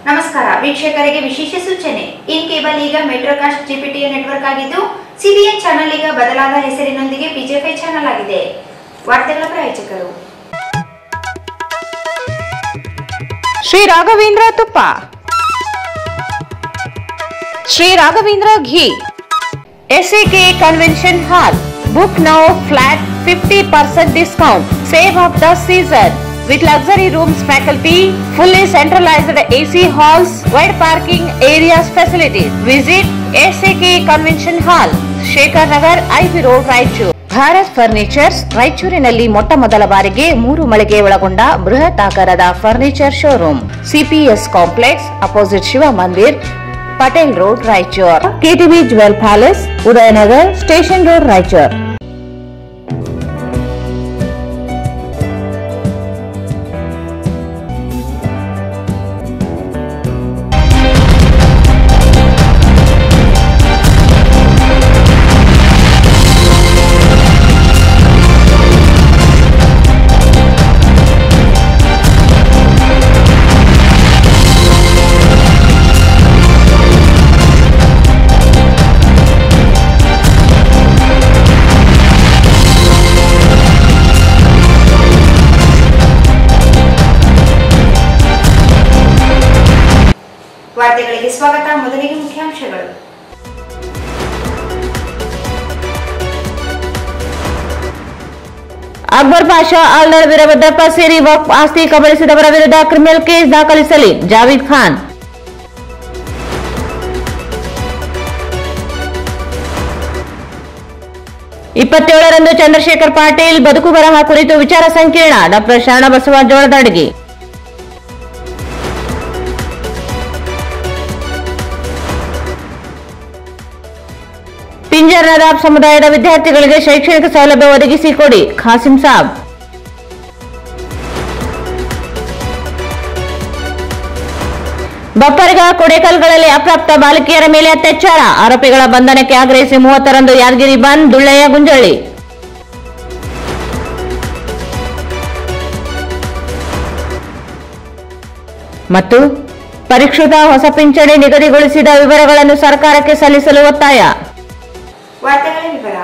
ನಮಸ್ಕಾರ ವೀಕ್ಷಕರಿಗೆ ವಿಶೇಷ ಸೂಚನೆ ಇನ್ ಕೇಬಲ್ ಈಗ ಮೆಟ್ರೋಕಾಸ್ಟ್ ಜಿಪಿಟಿಯ ನೆಟ್ವರ್ಕ್ ಆಗಿದ್ದು ಸಿಬಿಎನ್ ಚಾನೆಲ್ ಈಗ ಬದಲಾದ ಹೆಸರಿನೊಂದಿಗೆ ಬಿಜೆಪಿ ಚಾನೆಲ್ ಆಗಿದೆ ವಾರ್ತೆಗಳ ಪ್ರಾಯೋಜಕರು ಶ್ರೀ ರಾಘವೇಂದ್ರ ತುಪ್ಪ Shri Raghavendra ghee SAK convention hall book now flat fifty percent discount save of the season with luxury rooms faculty, fully centralized AC halls, wide parking areas facilities. Visit SAK Convention Hall, Shekhar Nagar IB road Raichur Bharat furnitures ರಾಯಚೂರಿನಲ್ಲಿ ಮೊಟ್ಟ ಮೊದಲ ಬಾರಿಗೆ ಮೂರು ಮಳಿಗೆ ಒಳಗೊಂಡ ಬೃಹತ್ ಆಕಾರದ furniture showroom CPS complex opposite Shiva Mandir Patel road Raichur KTV jewel palace Udayanagar station road Raichur ವಾರ್ತೆಗಳಿಗೆ ಸ್ವಾಗತ ಮೊದಲಿಗೆ ಮುಖ್ಯಾಂಶಗಳು ಅಕ್ಬರ್ ಪಾಷಾ ಆಲ್ದರ್ ವೀರಭದ್ರಪ್ಪ ಸೇರಿ ವಕ್ಫ್ ಆಸ್ತಿ ಕಬಳಿಸಿದವರ ವಿರುದ್ಧ ಕ್ರಿಮಿನಲ್ ಕೇಸ್ ದಾಖಲಿಸಲಿ ಜಾವೀದ್ ಖಾನ್ ಇಪ್ಪತ್ತೇಳರಂದು ಚಂದ್ರಶೇಖರ್ ಪಾಟೀಲ್ ಬದುಕು ಬರಹ ಕುರಿತು ವಿಚಾರ ಸಂಕಿರಣ ಡಾಕ್ಟರ್ ಶರಣಬಸವ ಜೋಳದಾಡಿಗೆ ಪಿಂಜರ್ ನದಾಬ್ ಸಮುದಾಯದ ವಿದ್ಯಾರ್ಥಿಗಳಿಗೆ ಶೈಕ್ಷಣಿಕ ಸೌಲಭ್ಯ ಒದಗಿಸಿಕೊಡಿ ಖಾಸಿಂ ಸಾಬ್ ಬಪ್ಪರ್ಗ ಕೊಡೇಕಲ್ಗಳಲ್ಲಿ ಅಪ್ರಾಪ್ತ ಬಾಲಕಿಯರ ಮೇಲೆ ಅತ್ಯಾಚಾರ ಆರೋಪಿಗಳ ಬಂಧನಕ್ಕೆ ಆಗ್ರಹಿಸಿ ಮೂವತ್ತರಂದು ಯಾದಗಿರಿ ಬಂದ್ ದುಳ್ಳೆಯ ಗುಂಜಳ್ಳಿ ಮತ್ತು ಪರಿಷ್ಕೃತ ಹೊಸ ಪಿಂಚಣಿ ನಿಗದಿಗೊಳಿಸಿದ ವಿವರಗಳನ್ನು ಸರ್ಕಾರಕ್ಕೆ ಸಲ್ಲಿಸಲು ಒತ್ತಾಯ ವಾರ್ತೆಗಳ ವಿವರ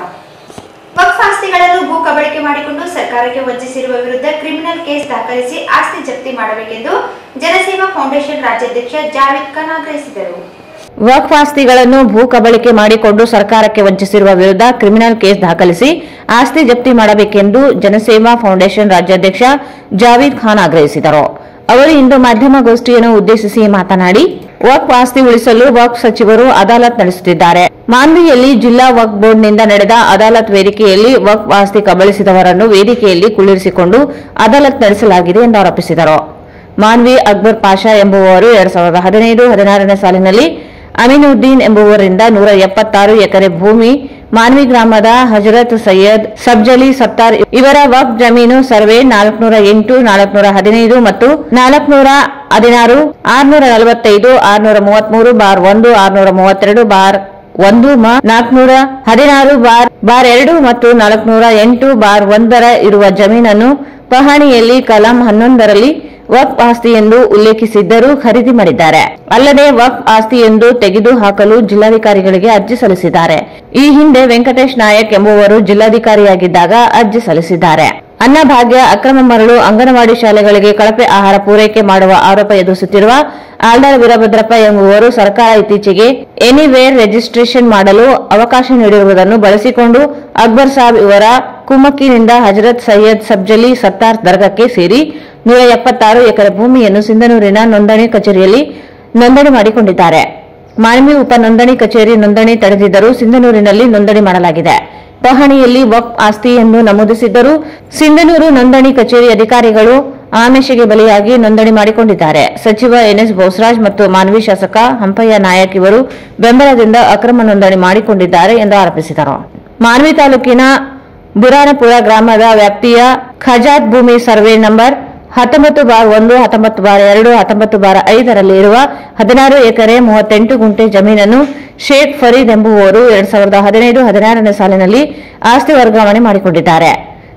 ವಕ್ಫ್ ಆಸ್ತಿಗಳನ್ನು ಭೂ ಕಬಳಿಕೆ ಮಾಡಿಕೊಂಡು ಸರ್ಕಾರಕ್ಕೆ ವಂಚಿಸಿರುವ ವಿರುದ್ಧ ಕ್ರಿಮಿನಲ್ ಕೇಸ್ ದಾಖಲಿಸಿ ಆಸ್ತಿ ಜಪ್ತಿ ಮಾಡಬೇಕೆಂದು ಜನಸೇವಾ ಫೌಂಡೇಶನ್ ರಾಜ್ಯಾಧ್ಯಕ್ಷ ಜಾವೇದ್ ಖಾನ್ ಆಗ್ರಹಿಸಿದರು ವಕ್ಫ್ ಆಸ್ತಿಗಳನ್ನು ಭೂ ಕಬಳಿಕೆ ಮಾಡಿಕೊಂಡು ಸರ್ಕಾರಕ್ಕೆ ವಂಚಿಸಿರುವ ವಿರುದ್ಧ ಕ್ರಿಮಿನಲ್ ಕೇಸ್ ದಾಖಲಿಸಿ ಆಸ್ತಿ ಜಪ್ತಿ ಮಾಡಬೇಕೆಂದು ಜನಸೇವಾ ಫೌಂಡೇಶನ್ ರಾಜ್ಯಾಧ್ಯಕ್ಷ ಜಾವೀದ್ ಖಾನ್ ಆಗ್ರಹಿಸಿದರು ಅವರು ಇಂದು ಮಾಧ್ಯಮಗೋಷ್ಠಿಯನ್ನು ಉದ್ದೇಶಿಸಿ ಮಾತನಾಡಿ ವಕ್ಫ್ ಆಸ್ತಿ ಉಳಿಸಲು ವಕ್ಫ್ ಸಚಿವರು ಅದಾಲತ್ ನಡೆಸುತ್ತಿದ್ದಾರೆ ಮಾನ್ವಿಯಲ್ಲಿ ಜಿಲ್ಲಾ ವಕ್ಫ್ ಬೋರ್ಡ್ನಿಂದ ನಡೆದ ಅದಾಲತ್ ವೇದಿಕೆಯಲ್ಲಿ ವಕ್ಫ್ ಆಸ್ತಿ ಕಬಳಿಸಿದವರನ್ನು ವೇದಿಕೆಯಲ್ಲಿ ಕುಳ್ಳಿರಿಸಿಕೊಂಡು ಅದಾಲತ್ ನಡೆಸಲಾಗಿದೆ ಎಂದು ಆರೋಪಿಸಿದರು ಮಾನ್ವಿ ಅಕ್ಬರ್ ಪಾಷಾ ಎಂಬುವವರು ಎರಡ್ ಸಾವಿರದ ಹದಿನೈದು ಹದಿನಾರನೇ ಸಾಲಿನಲ್ಲಿ ಅಮೀನುದ್ದೀನ್ ಎಂಬುವರಿಂದ ನೂರ ಎಪ್ಪತ್ತಾರು ಎಕರೆ ಭೂಮಿ ಮಾನ್ವಿ ಗ್ರಾಮದ ಹಜರತ್ ಸೈಯದ್ ಸಬ್ಜಲಿ ಸತ್ತಾರ್ ಇವರ ವಕ್ಫ್ ಜಮೀನು ಸರ್ವೆ ನಾಲ್ಕನೂರ ಎಂಟು ನಾಲ್ಕನೂರ ಹದಿನೈದು ಮತ್ತು ನಾಲ್ಕನೂರ ಹದಿನಾರು ಆರ್ನೂರ ನಲವತ್ತೈದು ಆರ್ನೂರ ಮೂವತ್ಮೂರು ಬಾರ್ ಒಂದು ಆರ್ನೂರ ಮೂವತ್ತೆರಡು ಬಾರ್ ಒಂದು ಮ ನಾಲ್ಕನೂರ ಹದಿನಾರು ಬಾರ್ ಬಾರ್ ಎರಡು ಮತ್ತು ನಾಲ್ಕನೂರ ಎಂಟು ಬಾರ್ ಒಂದರ ಇರುವ ಜಮೀನನ್ನು ಪಹಣಿಯಲ್ಲಿ ಕಲಂ ಹನ್ನೊಂದರಲ್ಲಿ ವಕ್ಫ್ ಆಸ್ತಿ ಎಂದು ಉಲ್ಲೇಖಿಸಿದ್ದರೂ ಖರೀದಿ ಮಾಡಿದ್ದಾರೆ ಅಲ್ಲದೆ ವಕ್ಫ್ ಆಸ್ತಿ ಎಂದು ತೆಗೆದು ಹಾಕಲು ಜಿಲ್ಲಾಧಿಕಾರಿಗಳಿಗೆ ಅರ್ಜಿ ಸಲ್ಲಿಸಿದ್ದಾರೆ ಈ ಹಿಂದೆ ವೆಂಕಟೇಶ್ ನಾಯಕ್ ಎಂಬುವರು ಜಿಲ್ಲಾಧಿಕಾರಿಯಾಗಿದ್ದಾಗ ಅರ್ಜಿ ಸಲ್ಲಿಸಿದ್ದಾರೆ ಅನ್ನಭಾಗ್ಯ ಅಕ್ರಮ ಮರಳು ಅಂಗನವಾಡಿ ಶಾಲೆಗಳಿಗೆ ಕಳಪೆ ಆಹಾರ ಪೂರೈಕೆ ಮಾಡುವ ಆರೋಪ ಎದುರಿಸುತ್ತಿರುವ ಆಲ್ದಾರ್ ವೀರಭದ್ರಪ್ಪ ಎಂಬುವರು ಸರ್ಕಾರ ಇತ್ತೀಚೆಗೆ ಎನಿವೇರ್ ರಿಜಿಸ್ಟ್ರೇಷನ್ ಮಾಡಲು ಅವಕಾಶ ನೀಡಿರುವುದನ್ನು ಬಳಸಿಕೊಂಡು ಅಕ್ಬರ್ ಸಾಬ್ ಇವರ ಕುಮ್ಮಕ್ಕಿನಿಂದ ಹಜರತ್ ಸೈಯದ್ ಸಬ್ಜಲಿ ಸತ್ತಾರ್ ದರ್ಗಾಕ್ಕೆ ಸೇರಿ ನೂರ ಎಪ್ಪತ್ತಾರು ಎಕರೆ ಭೂಮಿಯನ್ನು ಸಿಂಧನೂರಿನ ನೋಂದಣಿ ಕಚೇರಿಯಲ್ಲಿ ನೋಂದಣಿ ಮಾಡಿಕೊಂಡಿದ್ದಾರೆ ಮಾನ್ವಿ ಉಪ ನೋಂದಣಿ ಕಚೇರಿ ನೋಂದಣಿ ತಡೆದಿದ್ದರೂ ಸಿಂಧನೂರಿನಲ್ಲಿ ನೋಂದಣಿ ಮಾಡಲಾಗಿದೆ ಪಹಣಿಯಲ್ಲಿ ವಕ್ಫ್ ಆಸ್ತಿ ಎಂದು ನಮೂದಿಸಿದ್ದರೂ ಸಿಂಧನೂರು ನೋಂದಣಿ ಕಚೇರಿ ಅಧಿಕಾರಿಗಳು ಆಮಿಷಗೆ ಬಲಿಯಾಗಿ ನೋಂದಣಿ ಮಾಡಿಕೊಂಡಿದ್ದಾರೆ ಸಚಿವ ಎನ್ಎಸ್ ಬೋಸರಾಜ್ ಮತ್ತು ಮಾನ್ವಿ ಶಾಸಕ ಹಂಪಯ್ಯ ನಾಯಕ್ ಇವರು ಬೆಂಬಲದಿಂದ ಅಕ್ರಮ ನೋಂದಣಿ ಮಾಡಿಕೊಂಡಿದ್ದಾರೆ ಎಂದು ಆರೋಪಿಸಿದರು ಮಾನ್ವಿ ತಾಲೂಕಿನ ಬುರಾನಪುರ ಗ್ರಾಮದ ವ್ಯಾಪ್ತಿಯ ಖಜಾತ್ ಭೂಮಿ ಸರ್ವೆ ನಂಬರ್ ಹತ್ತೊಂಬತ್ತು ಬಾರ್ ಒಂದು ಹತ್ತೊಂಬತ್ತು ಬಾರ್ ಎರಡು ಹತ್ತೊಂಬತ್ತು ಬಾರ್ ಐದರಲ್ಲಿ ಇರುವ ಹದಿನಾರು ಎಕರೆ ಮೂವತ್ತೆಂಟು ಗುಂಟೆ ಜಮೀನನ್ನು ಶೇಖ್ ಫರೀದ್ ಎಂಬುವವರು ಎರಡ್ ಸಾವಿರದ ಹದಿನೈದು ಹದಿನಾರನೇ ಸಾಲಿನಲ್ಲಿ ಆಸ್ತಿ ವರ್ಗಾವಣೆ ಮಾಡಿಕೊಂಡಿದ್ದಾರೆ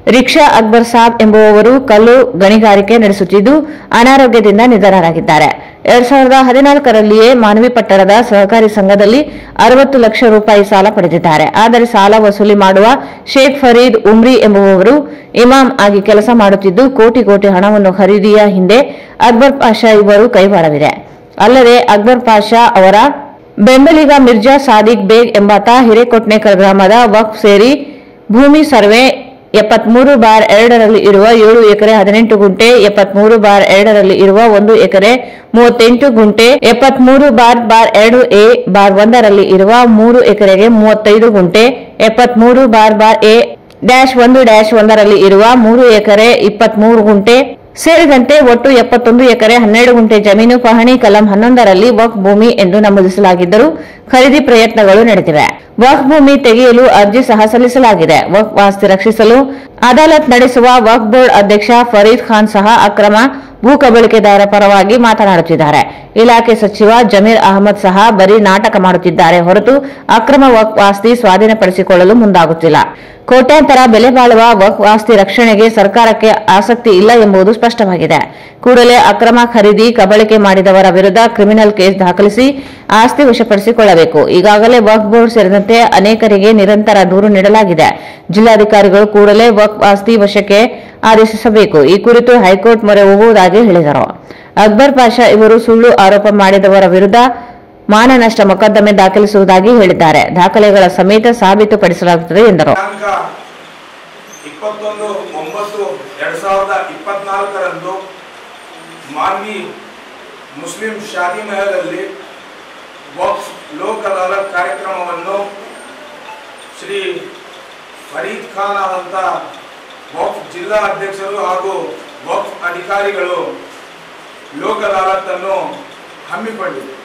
ರಿಕ್ಷಾ ಅಕ್ಬರ್ ಸಾಬ್ ಎಂಬುವವರು ಕಲ್ಲು ಗಣಿಗಾರಿಕೆ ನಡೆಸುತ್ತಿದ್ದು ಅನಾರೋಗ್ಯದಿಂದ ನಿಧನರಾಗಿದ್ದಾರೆ ಎರಡ್ ಸಾವಿರದ ಹದಿನಾಲ್ಕರಲ್ಲಿಯೇ ಮಾನವಿ ಪಟ್ಟಣದ ಸಹಕಾರಿ ಸಂಘದಲ್ಲಿ ಅರವತ್ತು ಲಕ್ಷ ರೂಪಾಯಿ ಸಾಲ ಪಡೆದಿದ್ದಾರೆ ಆದರೆ ಸಾಲ ವಸೂಲಿ ಮಾಡುವ ಶೇಖ್ ಫರೀದ್ ಉಮ್ರಿ ಎಂಬುವವರು ಇಮಾಮ್ ಆಗಿ ಕೆಲಸ ಮಾಡುತ್ತಿದ್ದು ಕೋಟಿ ಕೋಟಿ ಹಣವನ್ನು ಖರೀದಿಯ ಹಿಂದೆ ಅಕ್ಬರ್ ಪಾಷಾ ಇವರು ಕೈವಾಡವಿದೆ ಅಲ್ಲದೆ ಅಕ್ಬರ್ ಪಾಷಾ ಅವರ ಬೆಂಬಲಿಗ ಮಿರ್ಜಾ ಸಾದಿಕ್ ಬೇಗ್ ಎಂಬಾತ ಹಿರೇಕೊಟ್ನೇಕರ್ ಗ್ರಾಮದ ವಕ್ಫ್ ಸೇರಿ ಭೂಮಿ ಸರ್ವೆ ಎಪ್ಪತ್ಮೂರು ಬಾರ್ ಎರಡರಲ್ಲಿ ಇರುವ ಏಳು ಎಕರೆ ಹದಿನೆಂಟು ಗುಂಟೆ ಎಪ್ಪತ್ಮೂರು ಬಾರ್ ಎರಡರಲ್ಲಿ ಇರುವ ಒಂದು ಎಕರೆ ಮೂವತ್ತೆಂಟು ಗುಂಟೆ ಎಪ್ಪತ್ಮೂರು ಬಾರ್ ಬಾರ್ ಎರಡು ಎ ಬಾರ್ ಒಂದರಲ್ಲಿ ಇರುವ ಮೂರು ಎಕರೆಗೆ ಮೂವತ್ತೈದು ಗುಂಟೆ ಎಪ್ಪತ್ಮೂರು ಬಾರ್ ಬಾರ್ ಎ ಡ್ಯಾಶ್ ಒಂದು ಡ್ಯಾಶ್ ಒಂದರಲ್ಲಿ ಇರುವ ಮೂರು ಎಕರೆ ಇಪ್ಪತ್ಮೂರು ಗುಂಟೆ ಸೇರಿದಂತೆ ಒಟ್ಟು ಎಪ್ಪತ್ತೊಂದು ಎಕರೆ ಹನ್ನೆರಡು ಗುಂಟೆ ಜಮೀನು ಪಹಣಿ ಕಲಂ ಹನ್ನೊಂದರಲ್ಲಿ ವಕ್ಫ್ ಭೂಮಿ ಎಂದು ನಮೂದಿಸಲಾಗಿದ್ದರೂ ಖರೀದಿ ಪ್ರಯತ್ನಗಳು ನಡೆದಿವೆ ವಕ್ಫ್ ಭೂಮಿ ತೆಗೆಯಲು ಅರ್ಜಿ ಸಹ ಸಲ್ಲಿಸಲಾಗಿದೆ ವಕ್ಫ್ ಆಸ್ತಿ ರಕ್ಷಿಸಲು ಅದಾಲತ್ ನಡೆಸುವ ವಕ್ಫ್ ಬೋರ್ಡ್ ಅಧ್ಯಕ್ಷ ಫರೀದ್ ಖಾನ್ ಸಹ ಅಕ್ರಮ ಭೂ ಕಬಳಿಕೆದಾರ ಪರವಾಗಿ ಮಾತನಾಡುತ್ತಿದ್ದಾರೆ ಇಲಾಖೆ ಸಚಿವ ಜಮೀರ್ ಅಹಮದ್ ಸಹ ಬರೀ ನಾಟಕ ಮಾಡುತ್ತಿದ್ದಾರೆ ಹೊರತು ಅಕ್ರಮ ವಕ್ಫ್ ಆಸ್ತಿ ಸ್ವಾಧೀನಪಡಿಸಿಕೊಳ್ಳಲು ಮುಂದಾಗುತ್ತಿಲ್ಲ ಕೋಟ್ಯಾಂತರ ಬೆಲೆ ಬಾಳುವ ವಕ್ಫ್ ಆಸ್ತಿ ರಕ್ಷಣೆಗೆ ಸರ್ಕಾರಕ್ಕೆ ಆಸಕ್ತಿ ಇಲ್ಲ ಎಂಬುದು ಸ್ಪಷ್ಟವಾಗಿದೆ ಕೂಡಲೇ ಅಕ್ರಮ ಖರೀದಿ ಕಬಳಿಕೆ ಮಾಡಿದವರ ವಿರುದ್ಧ ಕ್ರಿಮಿನಲ್ ಕೇಸ್ ದಾಖಲಿಸಿ ಆಸ್ತಿ ವಶಪಡಿಸಿಕೊಳ್ಳಬೇಕು ಈಗಾಗಲೇ ವಕ್ಫ್ ಬೋರ್ಡ್ ಸೇರಿದಂತೆ ಅನೇಕರಿಗೆ ನಿರಂತರ ದೂರು ನೀಡಲಾಗಿದೆ ಜಿಲ್ಲಾಧಿಕಾರಿಗಳು ಕೂಡಲೇ ವಕ್ಫ್ ಆಸ್ತಿ ವಶಕ್ಕೆ ಆದೇಶಿಸಬೇಕು ಈ ಕುರಿತು ಹೈಕೋರ್ಟ್ ಮೊರೆ ಹೋಗುವುದಾಗಿ ಹೇಳಿದರು ಅಕ್ಬರ್ ಪಾಷಾ ಇವರು ಸುಳ್ಳು ಆರೋಪ ಮಾಡಿದವರ ವಿರುದ್ಧ ಮಾನನಷ್ಟ ಮೊಕದ್ದಮೆ ದಾಖಲಿಸುವುದಾಗಿ ಹೇಳಿದ್ದಾರೆ ದಾಖಲೆಗಳ ಸಮೇತ ಸಾಬೀತುಪಡಿಸಲಾಗುತ್ತದೆ ಎಂದರು ದಿನಾಂಕ ಇಪ್ಪತ್ತೊಂದು ಒಂಬತ್ತು ಎರಡ್ ಸಾವಿರದ ಇಪ್ಪತ್ನಾಲ್ಕರಂದು ಮಾನ್ವಿ ಮುಸ್ಲಿಂ ಶಾದಿ ಮಹಲಲ್ಲಿ ವಕ್ಫ್ ಲೋಕ್ ಅದಾಲತ್ ಕಾರ್ಯಕ್ರಮವನ್ನು ಶ್ರೀ ಫರೀದ್ ಖಾನ್ ಆದಂಥ ವಕ್ಫ್ ಜಿಲ್ಲಾ ಅಧ್ಯಕ್ಷರು ಹಾಗೂ ವಕ್ಫ್ ಅಧಿಕಾರಿಗಳು ಲೋಕ್ ಅದಾಲತ್ತನ್ನು ಹಮ್ಮಿಕೊಂಡಿದೆ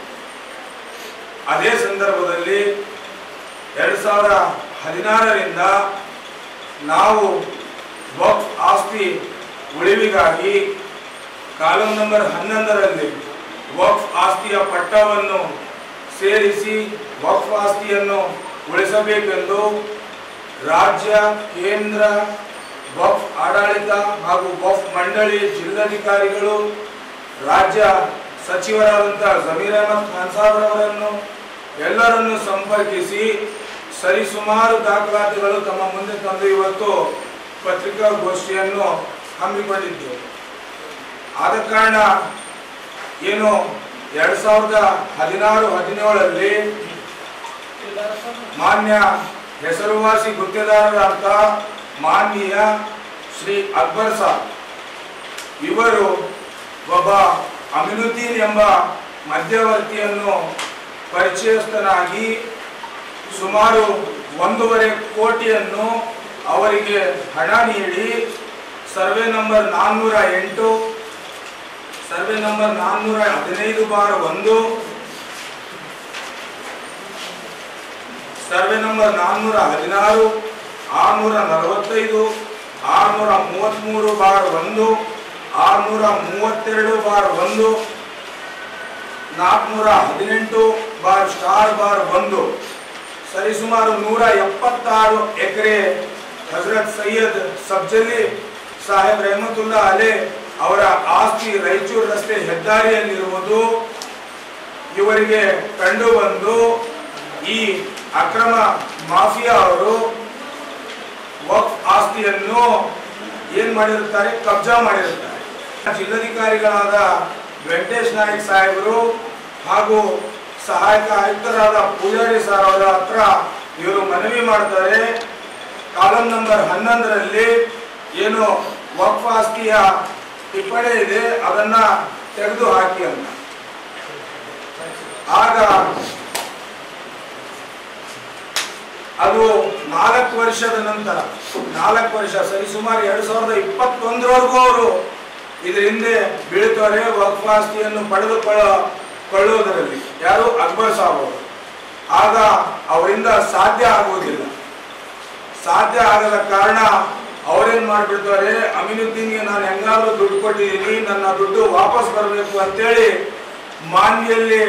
ಅದೇ ಸಂದರ್ಭದಲ್ಲಿ ಎರಡು ಸಾವಿರ ಹದಿನಾರರಿಂದ ನಾವು ವಕ್ಫ್ ಆಸ್ತಿ ಉಳಿವಿಗಾಗಿ ಕಾಲಂ ನಂಬರ್ ಹನ್ನೊಂದರಲ್ಲಿ ವಕ್ಫ್ ಆಸ್ತಿಯ ಪಟ್ಟವನ್ನು ಸೇರಿಸಿ ವಕ್ಫ್ ಆಸ್ತಿಯನ್ನು ಉಳಿಸಬೇಕೆಂದು ರಾಜ್ಯ ಕೇಂದ್ರ ವಕ್ಫ್ ಆಡಳಿತ ಹಾಗೂ ವಕ್ಫ್ ಮಂಡಳಿ ಜಿಲ್ಲಾಧಿಕಾರಿಗಳು ರಾಜ್ಯ ಸಚಿವರಾದಂಥ ಜಮೀರ್ ಅಹಮದ್ ಖಾನ್ ಸಾಹೇಬ್ರವರನ್ನು ಎಲ್ಲರನ್ನು ಸಂಪರ್ಕಿಸಿ ಸರಿಸುಮಾರು ದಾಖಲಾತಿಗಳು ತಮ್ಮ ಮುಂದೆ ತಂದು ಇವತ್ತು ಪತ್ರಿಕಾಗೋಷ್ಠಿಯನ್ನು ಹಮ್ಮಿಕೊಂಡಿದ್ದೇವೆ ಆದ ಕಾರಣ ಏನು ಎರಡ್ ಸಾವಿರದ ಹದಿನಾರು ಹದಿನೇಳರಲ್ಲಿ ಮಾನ್ಯ ಹೆಸರುವಾಸಿ ಗುತ್ತೇದಾರರಾದ ಮಾನ್ಯ ಶ್ರೀ ಅಕ್ಬರ್ ಸಾಬ್ ಇವರು ಒಬ್ಬ ಅಮಿನುದ್ದೀನ್ ಎಂಬ ಮಧ್ಯವರ್ತಿಯನ್ನು ಪರಿಚಯಸ್ಥನಾಗಿ ಸುಮಾರು ಒಂದೂವರೆ ಕೋಟಿಯನ್ನು ಅವರಿಗೆ ಹಣ ನೀಡಿ ಸರ್ವೆ ನಂಬರ್ ನಾನ್ನೂರ ಎಂಟು ಸರ್ವೆ ನಂಬರ್ ನಾನ್ನೂರ ಹದಿನೈದು ಬಾರ್ ಒಂದು ಸರ್ವೆ ನಂಬರ್ ನಾನ್ನೂರ ಹದಿನಾರು ಆರ್ನೂರ ನಲವತ್ತೈದು ಆರ್ನೂರ ಮೂವತ್ತ್ಮೂರು ಬಾರ್ ಒಂದು ಆರ್ನೂರ ಮೂವತ್ತೆರಡು ಬಾರ್ ಒಂದು ನಾಲ್ಕುನೂರ ಹದಿನೆಂಟು ಬಾರ್ ಸ್ಟಾರ್ ಬಾರ್ ಒಂದು ಸರಿಸುಮಾರು ನೂರ ಎಪ್ಪತ್ತಾರು ಎಕರೆ ಹಜರತ್ ಸೈಯದ್ ಸಬ್ಜಲಿ ಸಾಹೇಬ್ ರೆಹಮತುಲ್ಲಾ ಅಲೆ ಅವರ ಆಸ್ತಿ ರಾಯಚೂರು ರಸ್ತೆ ಹೆದ್ದಾರಿಯಲ್ಲಿರುವುದು ಇವರಿಗೆ ಕಂಡು ಬಂದು ಈ ಅಕ್ರಮ ಮಾಫಿಯಾ ಅವರು ವಕ್ಫ್ ಆಸ್ತಿಯನ್ನು ಏನ್ ಮಾಡಿರುತ್ತಾರೆ ಕಬ್ಜಾ ಮಾಡಿರುತ್ತಾರೆ ಜಿಲ್ಲಾಧಿಕಾರಿಗಳಾದ ವೆಂಕಟೇಶ್ ನಾಯಕ್ ಸಾಹೇಬರು ಹಾಗೂ ಸಹಾಯಕ ಆಯುಕ್ತರಾದ ಪೂಜಾರಿ ಸರ್ ಅವರ ಹತ್ರ ಇವರು ಮನವಿ ಮಾಡ್ತಾರೆ ಕಾಲಂ ನಂಬರ್ ಹನ್ನೊಂದರಲ್ಲಿ ಏನು ವಕ್ಫ್ ಆಸ್ತಿಯ ಟಿಪ್ಪಣಿ ಇದೆ ಅದನ್ನ ತೆಗೆದು ಹಾಕಿ ಅಂತ ಆಗ ಅದು ನಾಲ್ಕು ವರ್ಷದ ನಂತರ ನಾಲ್ಕು ವರ್ಷ ಸರಿಸುಮಾರು ಎರಡ್ ಸಾವಿರದ ಇಪ್ಪತ್ತೊಂದರವರೆಗೂ ಅವರು ಇದ್ರ ಹಿಂದೆ ಬೀಳ್ತಾರೆ ವಕ್ಫ್ ಆಸ್ತಿಯನ್ನು ಪಡೆದುಕೊಳ್ಳ ಕೊಳ್ಳುವುದರಲ್ಲಿ ಯಾರು ಅಕ್ಬರ್ ಸಾಬ್ ಅವರು ಆಗ ಅವರಿಂದ ಸಾಧ್ಯ ಆಗುವುದಿಲ್ಲ ಸಾಧ್ಯ ಆಗದ ಕಾರಣ ಅವರೇನ್ ಮಾಡ್ಬಿಡ್ತಾರೆ ಅಮೀನುದ್ದೀನ್ಗೆ ನಾನು ಹೆಂಗಾದ್ರೂ ದುಡ್ಡು ಕೊಟ್ಟಿದ್ದೀನಿ ನನ್ನ ದುಡ್ಡು ವಾಪಸ್ ಬರಬೇಕು ಅಂತೇಳಿ ಮಾನ್ಯಲ್ಲಿ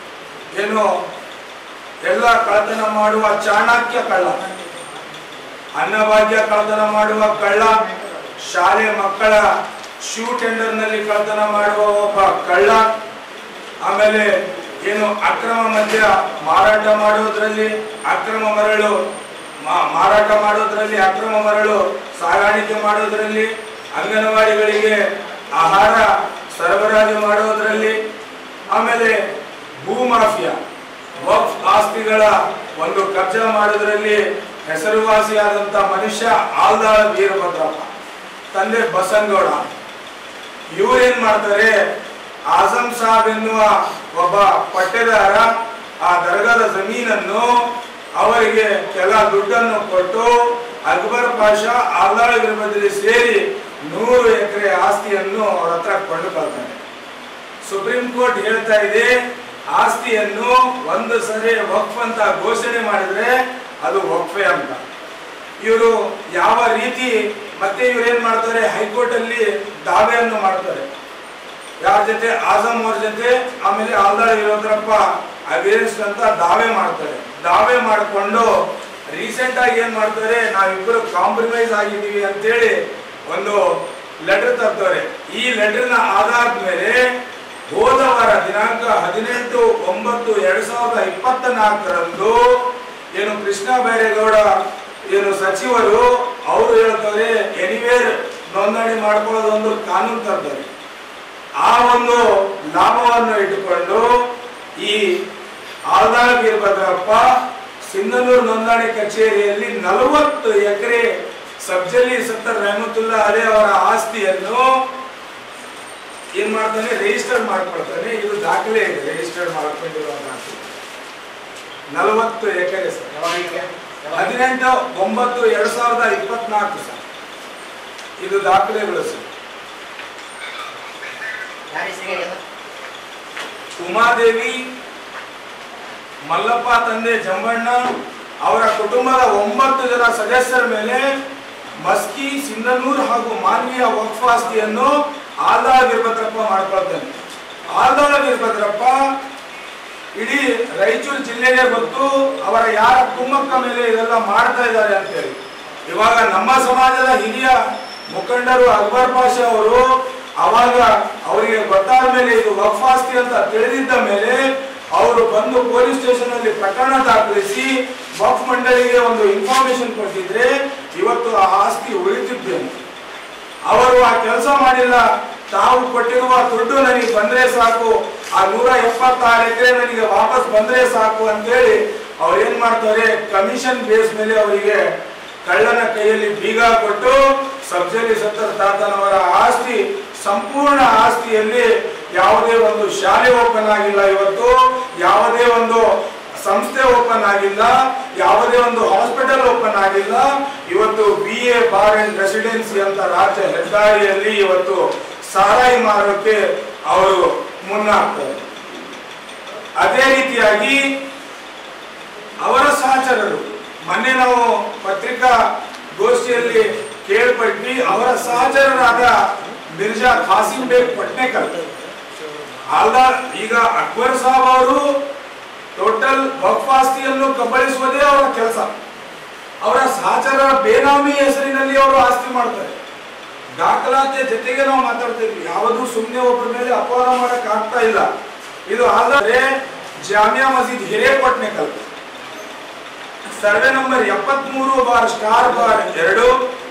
ಏನು ಎಲ್ಲ ಕಳ್ಳತನ ಮಾಡುವ ಚಾಣಕ್ಯ ಕಳ್ಳ ಅನ್ನಭಾಗ್ಯ ಕಳ್ಳತನ ಮಾಡುವ ಕಳ್ಳ ಶಾಲೆ ಮಕ್ಕಳ ಶೂ ಟೆಂಡರ್ ನಲ್ಲಿ ಕಳ್ಳತನ ಮಾಡುವ ಒಬ್ಬ ಕಳ್ಳ ಆಮೇಲೆ ಏನು ಅಕ್ರಮ ಮದ್ಯ ಮಾರಾಟ ಮಾಡುವುದರಲ್ಲಿ ಅಕ್ರಮ ಮರಳು ಮಾ- ಮಾರಾಟ ಮಾಡೋದ್ರಲ್ಲಿ ಅಕ್ರಮ ಮರಳು ಸಾಗಾಣಿಕೆ ಮಾಡೋದ್ರಲ್ಲಿ ಅಂಗನವಾಡಿಗಳಿಗೆ ಆಹಾರ ಸರಬರಾಜು ಮಾಡೋದ್ರಲ್ಲಿ ಆಮೇಲೆ ಭೂ ಮಾಫಿಯಾ ವಕ್ಫ್ ಆಸ್ತಿಗಳ ಒಂದು ಕಬ್ಜಾ ಮಾಡೋದ್ರಲ್ಲಿ ಹೆಸರುವಾಸಿಯಾದಂತ ಮನುಷ್ಯ ಆಲ್ದಾಳ ವೀರಭದ್ರಪ್ಪ ತಂದೆ ಬಸನಗೌಡ ಇವ್ರೇನ್ ಮಾಡ್ತಾರೆ ಆಜಂ ಸಾಬ್ ಎನ್ನುವ ಒಬ್ಬ ಪಟ್ಟೆದಾರ ಆ ದರ್ಗಾದ ಜಮೀನನ್ನು ಅವರಿಗೆ ಕೆಲ ದುಡ್ಡನ್ನು ಕೊಟ್ಟು ಅಕ್ಬರ್ ಪಾಷಾ ಆಲ್ದಾಳ ವಿರುದ್ಧದಲ್ಲಿ ಸೇರಿ ನೂರು ಎಕರೆ ಆಸ್ತಿಯನ್ನು ಅವ್ರ ಹತ್ರ ಕೊಂಡುಕೊಳ್ತಾರೆ ಸುಪ್ರೀಂ ಕೋರ್ಟ್ ಹೇಳ್ತಾ ಇದೆ ಆಸ್ತಿಯನ್ನು ಒಂದು ಸರಿ ವಕ್ಫ್ ಅಂತ ಘೋಷಣೆ ಮಾಡಿದ್ರೆ ಅದು ವಕ್ಫೆ ಅಂತ ಇವರು ಯಾವ ರೀತಿ ಮತ್ತೆ ಇವ್ರು ಏನ್ ಮಾಡ್ತಾರೆ ಹೈಕೋರ್ಟ್ ಅಲ್ಲಿ ದಾವೆಯನ್ನು ಮಾಡ್ತಾರೆ ಯಾರ ಜೊತೆ ಆಜಮ್ ಅವ್ರ ಜೊತೆ ಆಮೇಲೆ ಆಲ್ದಾಳ ವೀರಭದ್ರಪ್ಪ ಅಗೇನ್ಸ್ಟ್ ಅಂತ ದಾವೆ ಮಾಡ್ತಾರೆ ದಾವೆ ಮಾಡಿಕೊಂಡು ರೀಸೆಂಟ್ ಆಗಿ ಏನ್ ಮಾಡ್ತಾರೆ ನಾವಿಬ್ಬರು ಕಾಂಪ್ರಮೈಸ್ ಆಗಿದ್ದೀವಿ ಅಂತೇಳಿ ಒಂದು ಲೆಟರ್ ತರ್ತಾರೆ ಈ ಲೆಟರ್ನ ಆಧಾರದ ಮೇಲೆ ಹೋದ ವಾರ ದಿನಾಂಕ ಹದಿನೆಂಟು ಒಂಬತ್ತು ಎರಡ್ ಸಾವಿರದ ಇಪ್ಪತ್ತ ನಾಲ್ಕರಂದು ಏನು ಕೃಷ್ಣ ಬೈರೇಗೌಡ ಏನು ಸಚಿವರು ಅವರು ಹೇಳ್ತಾರೆ ಎನಿವೇರ್ ನೋಂದಣಿ ಮಾಡ್ಕೊಳ್ಳೋದು ಒಂದು ಕಾನೂನು ತರ್ತಾರೆ ಆ ಒಂದು ಲಾಭವನ್ನು ಇಟ್ಟುಕೊಂಡು ಈ ಆಲ್ದಾಳ ವೀರಭದ್ರಪ್ಪ ಸಿಂಧನೂರು ನೋಂದಣಿ ಕಚೇರಿಯಲ್ಲಿ ನಲವತ್ತು ಎಕರೆ ಸಬ್ಜಲಿ ಸತ್ತರ್ ರೆಹಮತುಲ್ಲಾ ಅಲೆ ಅವರ ಆಸ್ತಿಯನ್ನು ಏನ್ ಮಾಡ್ತಾನೆ ರಿಜಿಸ್ಟರ್ ಮಾಡ್ಕೊಳ್ತಾನೆ ಇದು ದಾಖಲೆ ಇದೆ ರಿಜಿಸ್ಟರ್ ಮಾಡ್ಕೊಂಡಿರುವಂತ ನಲವತ್ತು ಎಕರೆ ಸರ್ ಹದಿನೆಂಟು ಒಂಬತ್ತು ಎರಡ್ ಸಾವಿರದ ಇಪ್ಪತ್ನಾಲ್ಕು ಸರ್ ಇದು ದಾಖಲೆಗಳು ಸರ್ ಉಮಾದೇವಿ ಮಲ್ಲಪ್ಪ ತಂದೆ ಜಂಬಣ್ಣ ಅವರ ಕುಟುಂಬದ ಒಂಬತ್ತು ಜನ ಸದಸ್ಯರ ಮೇಲೆ ಮಸ್ಕಿ ಸಿಂಧನೂರ್ ಹಾಗೂ ಮಾನ್ವೀಯ ವಕ್ಫ್ ಆಸ್ತಿಯನ್ನು ಆಲ್ದಾಳ ವೀರಭದ್ರಪ್ಪ ಮಾಡ್ಕೊಳ್ತಾನೆ ಆಲ್ದಾಳ ವೀರಭದ್ರಪ್ಪ ಇಡೀ ರಾಯಚೂರು ಜಿಲ್ಲೆಗೆ ಗೊತ್ತು ಅವರ ಯಾರ ಕುಮ್ಮಕ್ಕ ಮೇಲೆ ಇದೆಲ್ಲ ಮಾಡ್ತಾ ಇದ್ದಾರೆ ಅಂತೇಳಿ ಇವಾಗ ನಮ್ಮ ಸಮಾಜದ ಹಿರಿಯ ಮುಖಂಡರು ಅಕ್ಬರ್ ಪಾಷಾ ಅವರು ಅವಾಗ ಅವರಿಗೆ ಗೊತ್ತಾದ ಮೇಲೆ ಇದು ವಕ್ಫ್ ಆಸ್ತಿ ಅಂತ ತಿಳಿದಿದ್ದ ಮೇಲೆ ಅವರು ಬಂದು ಪೊಲೀಸ್ ಸ್ಟೇಷನ್ ಅಲ್ಲಿ ಪ್ರಕರಣ ದಾಖಲಿಸಿ ವಕ್ಫ್ ಮಂಡಳಿಗೆ ಒಂದು ಇನ್ಫಾರ್ಮೇಶನ್ ಕೊಟ್ಟಿದ್ರೆ ಇವತ್ತು ಆ ಆಸ್ತಿ ಉಳಿತಿದ್ದೇನೆ ಅವರು ಆ ಕೆಲಸ ಮಾಡಿಲ್ಲ ತಾವು ಕೊಟ್ಟಿರುವ ದುಡ್ಡು ನನಗೆ ಬಂದ್ರೆ ಸಾಕು ಆ ನೂರ ಎಪ್ಪತ್ತಾರು ಎಕರೆ ನನಗೆ ವಾಪಸ್ ಬಂದ್ರೆ ಸಾಕು ಅಂತೇಳಿ ಅವ್ರು ಏನ್ ಮಾಡ್ತಾರೆ ಕಮಿಷನ್ ಬೇಸ್ ಮೇಲೆ ಅವರಿಗೆ ಕಳ್ಳನ ಕೈಯಲ್ಲಿ ಬೀಗ ಕೊಟ್ಟು ಸಬ್ಸಿಡಿ ಸತ್ತರ ತಾತನವರ ಆಸ್ತಿ ಸಂಪೂರ್ಣ ಆಸ್ತಿಯಲ್ಲಿ ಯಾವುದೇ ಒಂದು ಶಾಲೆ ಓಪನ್ ಆಗಿಲ್ಲ ಇವತ್ತು ಯಾವುದೇ ಒಂದು ಸಂಸ್ಥೆ ಓಪನ್ ಆಗಿಲ್ಲ ಯಾವುದೇ ಒಂದು ಹಾಸ್ಪಿಟಲ್ ಓಪನ್ ಆಗಿಲ್ಲ ಇವತ್ತು B A bar and residency ಅಂತ ರಾಜ್ಯ ಹೆದ್ದಾರಿಯಲ್ಲಿ ಇವತ್ತು ಸಾರಾಯಿ ಮಾರೋಕೆ ಅವರು ಮುನ್ನಾಗ್ತಾರೆ ಅದೇ ರೀತಿಯಾಗಿ ಅವರ ಸಹಚರರು ಮೊನ್ನೆ ನಾವು ಪತ್ರಿಕಾ ಗೋಷ್ಠಿಯಲ್ಲಿ ಕೇಳ್ಪಟ್ವಿ ಅವರ ಸಹಚರರಾದ ಮಿರ್ಜಾ ಖಾಸಿಂ ಬೇಗ್ ಪಟ್ನೇಕರ್ ಆಲ್ದ ಈಗ ಅಕ್ಬರ್ ಸಾಬ್ ಅವರು ಟೋಟಲ್ ವಕ್ಫ್ ಆಸ್ತಿಯನ್ನು ಕಬಳಿಸುವುದೇ ಅವರ ಕೆಲಸ ಅವರ ಸಹಚರರ ಬೇನಾಮಿ ಹೆಸರಿನಲ್ಲಿ ಅವರು ಆಸ್ತಿ ಮಾಡ್ತಾರೆ ದಾಖಲಾತಿಯ ಜೊತೆಗೆ ನಾವು ಮಾತಾಡ್ತಾ ಇದ್ವಿ ಯಾವುದು ಸುಮ್ಮನೆ ಒಬ್ಬರ ಮೇಲೆ ಅಪವಾದ ಮಾಡಕ್ ಆಗ್ತಾ ಇಲ್ಲ ಇದು ಆದರೆ ಜಾಮಿಯಾ ಮಸೀದ್ ಹಿರೇಕೊಟ್ನೆಕಲ್ ಸರ್ವೆ ನಂಬರ್ ಎಪ್ಪತ್ಮೂರು ಬಾರ್ ಸ್ಟಾರ್ ಬಾರ್ ಎರಡು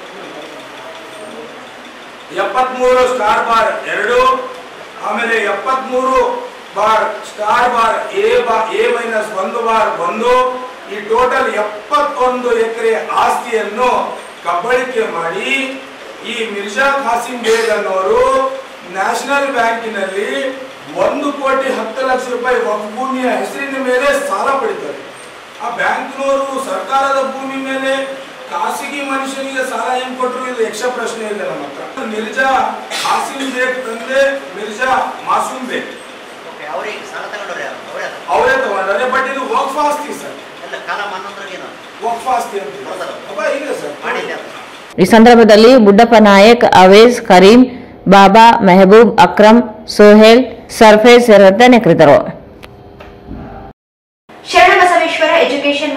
ಎಪ್ಪತ್ಮೂರು ಸ್ಟಾರ್ ಬಾರ್ ಎರಡು ಆಮೇಲೆ ಎಪ್ಪತ್ಮೂರು bar star bar A bar A minus ಒಂದು ಬಾರ್ ಒಂದು ಈ ಟೋಟಲ್ ಎಪ್ಪತ್ತೊಂದು ಎಕರೆ ಆಸ್ತಿಯನ್ನು ಕಬಳಿಕೆ ಮಾಡಿ ಈ ಮಿರ್ಜಾ ಖಾಸಿಂ ಬೇಗ್ ಅನ್ನೋರು ನ್ಯಾಷನಲ್ ಬ್ಯಾಂಕಿನಲ್ಲಿ ಒಂದು ಕೋಟಿ ಹತ್ತು ಲಕ್ಷ ರೂಪಾಯಿ ವಕ್ಫ್ ಭೂಮಿಯ ಹೆಸರಿನ ಮೇಲೆ ಸಾಲ ಪಡಿತಾರೆ ಆ ಬ್ಯಾಂಕ್ನವರು ಸರ್ಕಾರದ ಭೂಮಿ ಮೇಲೆ ಖಾಸಗಿ ಮನುಷ್ಯನಿಗೆ ಸಾಲ ಏನ್ ಕೊಟ್ಟರು ಇದು ಯಕ್ಷ ಪ್ರಶ್ನೆ ಇದೆ ನಮ್ಮ ಹತ್ರ ಮಿರ್ಜಾ ಖಾಸಿಂ ಬೇಗ್ ತಂದೆ ಮಿರ್ಜಾ ಮಾಸೂಮ್ ಬೇಗ್ ಓಕೆ ಅವ್ರಿಗೆ ಸಾಲ ತಗೊಂಡವ್ರು ಯಾರು ಅವರೇ ಅಲ್ಲ ಅವರೇ ತಗೊಂಡಾರೆ ಬಟ್ ಇದು ವಕ್ಫ್ ಆಸ್ತಿ ಸರ್ ಎಲ್ಲ ಕಾಲ ಮನ್ನಂದ್ರೆ ಏನು ವಕ್ಫ್ ಆಸ್ತಿ ಅಂತ ಅಪ್ಪ ಇದೆ ಸರ್ ಮಾಡಿದ್ದೆ ಅಂತ ಈ ಸಂದರ್ಭದಲ್ಲಿ ಬುಡ್ಡಪ್ಪ ನಾಯಕ್ ಅವೇಜ್ ಕರೀಂ ಬಾಬಾ ಮೆಹಬೂಬ್ ಅಕ್ರಮ್ ಸೋಹೇಲ್ ಸರ್ಫೇಜ್ ಸೇರಿದಂತೆ ಅನೇಕರಿದ್ದರು ಶರಣಬಸವೇಶ್ವರ ಎಜುಕೇಶನ್ ಮತ್ತು ರೂರಲ್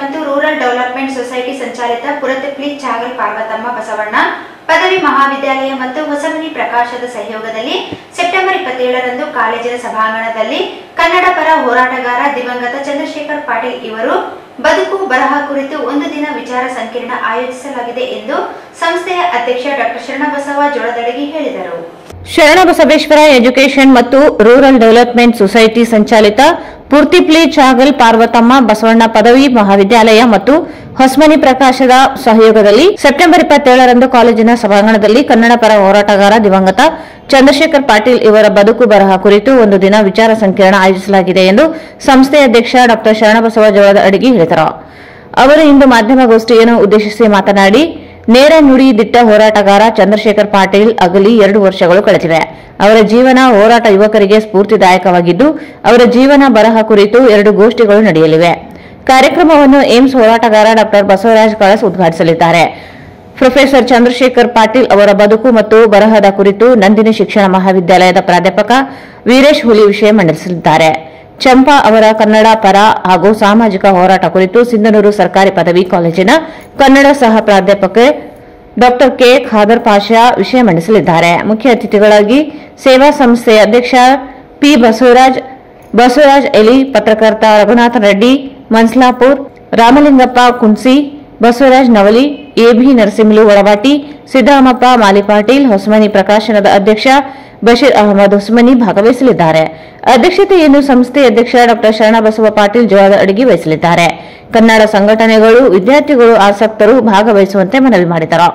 ರೂರಲ್ ಡೆವಲಪ್ಮೆಂಟ್ ಸೊಸೈಟಿ ಸಂಚಾಲಿತ ಪುರತಿಪ್ಲಿ ಚಾಗಲ್ ಪಾರ್ವತಮ್ಮ ಬಸವಣ್ಣ ಪದವಿ ಮಹಾವಿದ್ಯಾಲಯ ಮತ್ತು ಹೊಸಮನಿ ಪ್ರಕಾಶದ ಸಹಯೋಗದಲ್ಲಿ ಸೆಪ್ಟೆಂಬರ್ ಇಪ್ಪತ್ತೇಳರಂದು ಕಾಲೇಜಿನ ಸಭಾಂಗಣದಲ್ಲಿ ಕನ್ನಡ ಪರ ಹೋರಾಟಗಾರ ದಿವಂಗತ ಚಂದ್ರಶೇಖರ್ ಪಾಟೀಲ್ ಇವರು ಬದುಕು ಬರಹ ಕುರಿತು ಒಂದು ದಿನ ವಿಚಾರ ಸಂಕಿರಣ ಆಯೋಜಿಸಲಾಗಿದೆ ಎಂದು ಸಂಸ್ಥೆಯ ಅಧ್ಯಕ್ಷ ಡಾಕ್ಟರ್ ಶರಣಬಸವ ಜೋಳದಡಗಿ ಹೇಳಿದರು ಶರಣಬಸವೇಶ್ವರ ಎಜುಕೇಷನ್ ಮತ್ತು ರೂರಲ್ ಡೆವಲಪ್ಮೆಂಟ್ ಸೊಸೈಟಿ ಸಂಚಾಲಿತ ಪೂರ್ತಿಪ್ಲಿ ಚಾಗಲ್ ಪಾರ್ವತಮ್ಮ ಬಸವಣ್ಣ ಪದವಿ ಮಹಾವಿದ್ಯಾಲಯ ಮತ್ತು ಹೊಸ್ಮನಿ ಪ್ರಕಾಶದ ಸಹಯೋಗದಲ್ಲಿ ಸೆಪ್ಟೆಂಬರ್ ಇಪ್ಪತ್ತೇಳರಂದು ಕಾಲೇಜಿನ ಸಭಾಂಗಣದಲ್ಲಿ ಕನ್ನಡ ಪರ ಹೋರಾಟಗಾರ ದಿವಂಗತ ಚಂದ್ರಶೇಖರ್ ಪಾಟೀಲ್ ಇವರ ಬದುಕು ಬರಹ ಕುರಿತು ಒಂದು ದಿನ ವಿಚಾರ ಸಂಕಿರಣ ಆಯೋಜಿಸಲಾಗಿದೆ ಎಂದು ಸಂಸ್ಥೆಯ ಅಧ್ಯಕ್ಷ ಡಾ ಶರಣಬಸವ ಜೋಳದ ಅಡಗಿ ಹೇಳಿದರು ಅವರು ಇಂದು ಮಾಧ್ಯಮಗೋಷ್ಠಿಯನ್ನು ಉದ್ದೇಶಿಸಿ ಮಾತನಾಡಿ ನೇರ ನುಡಿ ದಿಟ್ಟ ಹೋರಾಟಗಾರ ಚಂದ್ರಶೇಖರ್ ಪಾಟೀಲ್ ಅಗಲಿ ಎರಡು ವರ್ಷಗಳು ಕಳೆದಿವೆ ಅವರ ಜೀವನ ಹೋರಾಟ ಯುವಕರಿಗೆ ಸ್ಫೂರ್ತಿದಾಯಕವಾಗಿದ್ದು ಅವರ ಜೀವನ ಬರಹ ಕುರಿತು ಎರಡು ಗೋಷ್ಠಿಗಳು ನಡೆಯಲಿವೆ ಕಾರ್ಯಕ್ರಮವನ್ನು ಏಮ್ಸ್ ಹೋರಾಟಗಾರ ಡಾ ಬಸವರಾಜ್ ಕಳಸ್ ಉದ್ಘಾಟಿಸಲಿದ್ದಾರೆ ಪ್ರೊಫೆಸರ್ ಚಂದ್ರಶೇಖರ್ ಪಾಟೀಲ್ ಅವರ ಬದುಕು ಮತ್ತು ಬರಹದ ಕುರಿತು ನಂದಿನಿ ಶಿಕ್ಷಣ ಮಹಾವಿದ್ಯಾಲಯದ ಪ್ರಾಧ್ಯಾಪಕ ವೀರೇಶ್ ಹುಲಿ ವಿಷಯ ಮಂಡಿಸಲಿದ್ದಾರೆ ಚಂಪಾ ಅವರ ಕನ್ನಡ ಪರ ಹಾಗೂ ಸಾಮಾಜಿಕ ಹೋರಾಟ ಕುರಿತು ಸಿಂಧನೂರು ಸರ್ಕಾರಿ ಪದವಿ ಕಾಲೇಜಿನ ಕನ್ನಡ ಸಹ ಪ್ರಾಧ್ಯಾಪಕ ಡಾಕ್ಟರ್ ಕೆ ಖಾದರ್ ಪಾಷಾ ವಿಷಯ ಮಂಡಿಸಲಿದ್ದಾರೆ ಮುಖ್ಯ ಅತಿಥಿಗಳಾಗಿ ಸೇವಾ ಸಂಸ್ಥೆಯ ಅಧ್ಯಕ್ಷ ಪಿ ಬಸವರಾಜ್ ಬಸವರಾಜ್ ಎಲಿ ಪತ್ರಕರ್ತ ರಘುನಾಥ ರೆಡ್ಡಿ ಮನ್ಸ್ಲಾಪುರ್ ರಾಮಲಿಂಗಪ್ಪ ಕುನ್ಸಿ ಬಸವರಾಜ್ ನವಲಿ ಎಬಿ ನರಸಿಂಹಲು ಒಳವಾಟಿ ಸಿದ್ದರಾಮಪ್ಪ ಮಾಲಿಪಾಟೀಲ್ ಹೊಸಮನಿ ಪ್ರಕಾಶನದ ಅಧ್ಯಕ್ಷ ಬಶೀರ್ ಅಹಮದ್ ಹೊಸಮನಿ ಭಾಗವಹಿಸಲಿದ್ದಾರೆ ಅಧ್ಯಕ್ಷತೆಯನ್ನು ಸಂಸ್ಥೆ ಅಧ್ಯಕ್ಷ ಡಾ ಶರಣಬಸವ ಪಾಟೀಲ್ ಜೋಳದ ಅಡಿಗೆ ವಹಿಸಲಿದ್ದಾರೆ ಕನ್ನಡ ಸಂಘಟನೆಗಳು ವಿದ್ಯಾರ್ಥಿಗಳು ಆಸಕ್ತರು ಭಾಗವಹಿಸುವಂತೆ ಮನವಿ ಮಾಡಿದರು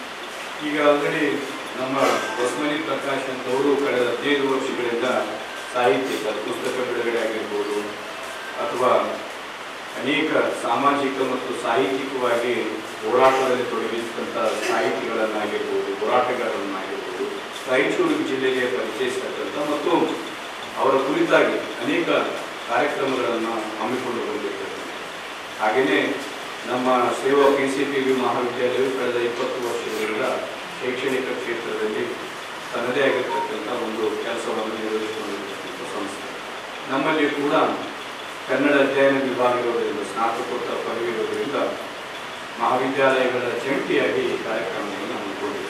ಈಗ ಆಲ್ರೆಡಿ ನಮ್ಮ ಹೊಸಮನಿ ಪ್ರಕಾಶ್ ಅಂತವರು ಕಳೆದ ಹದಿನೈದು ವರ್ಷಗಳಿಂದ ಸಾಹಿತ್ಯಿಕ ಪುಸ್ತಕ ಬಿಡುಗಡೆ ಆಗಿರ್ಬೋದು ಅಥವಾ ಅನೇಕ ಸಾಮಾಜಿಕ ಮತ್ತು ಸಾಹಿತ್ಯಿಕವಾಗಿ ಹೋರಾಟದಲ್ಲಿ ತೊಡಗಿಸಿದಂಥ ಸಾಹಿತಿಗಳನ್ನಾಗಿರ್ಬೋದು ಹೋರಾಟಗಾರರನ್ನಾಗಿರ್ಬೋದು ರಾಯಚೂರು ಜಿಲ್ಲೆಗೆ ಪರಿಚಯಿಸ್ತಕ್ಕಂಥ ಮತ್ತು ಅವರ ಕುರಿತಾಗಿ ಅನೇಕ ಕಾರ್ಯಕ್ರಮಗಳನ್ನು ಹಮ್ಮಿಕೊಂಡು ಬಂದಿರ್ತಕ್ಕಂಥ ಹಾಗೆಯೇ ನಮ್ಮ Seva P C P V ಮಹಾವಿದ್ಯಾಲಯವು ಕಳೆದ ಇಪ್ಪತ್ತು ವರ್ಷಗಳಿಂದ ಶೈಕ್ಷಣಿಕ ಕ್ಷೇತ್ರದಲ್ಲಿ ತನ್ನದೇ ಆಗಿರ್ತಕ್ಕಂಥ ಒಂದು ಕೆಲಸವನ್ನು ನಿರ್ವಹಿಸಿಕೊಂಡಿರ್ತಕ್ಕಂಥ ಸಂಸ್ಥೆ ನಮ್ಮಲ್ಲಿ ಕೂಡ ಕನ್ನಡ ಅಧ್ಯಯನ ವಿಭಾಗ ಇರೋದ್ರಿಂದ ಸ್ನಾತಕೋತ್ತರ ಪದವಿ ಇರೋದ್ರಿಂದ ಮಹಾವಿದ್ಯಾಲಯಗಳ ಜಂಟಿಯಾಗಿ ಈ ಕಾರ್ಯಕ್ರಮವನ್ನು ಹಮ್ಮಿಕೊಂಡಿದ್ದೇವೆ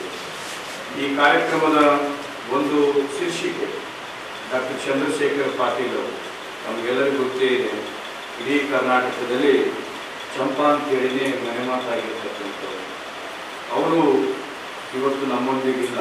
ಈ ಕಾರ್ಯಕ್ರಮದ ಒಂದು ಶೀರ್ಷಿಕೆ ಡಾಕ್ಟರ್ ಚಂದ್ರಶೇಖರ್ ಪಾಟೀಲ್ ಅವರು ನಮಗೆಲ್ಲರಿಗೂ ಗೊತ್ತೇ ಇದೆ ಇಡೀ ಕರ್ನಾಟಕದಲ್ಲಿ ಚಂಪಾ ಅಂತೇಳಿನೇ ಮನೆ ಮಾತಾಗಿರ್ತಕ್ಕಂಥವ್ರು ಅವರು ಇವತ್ತು ನಮ್ಮೊಂದಿಗಿಲ್ಲ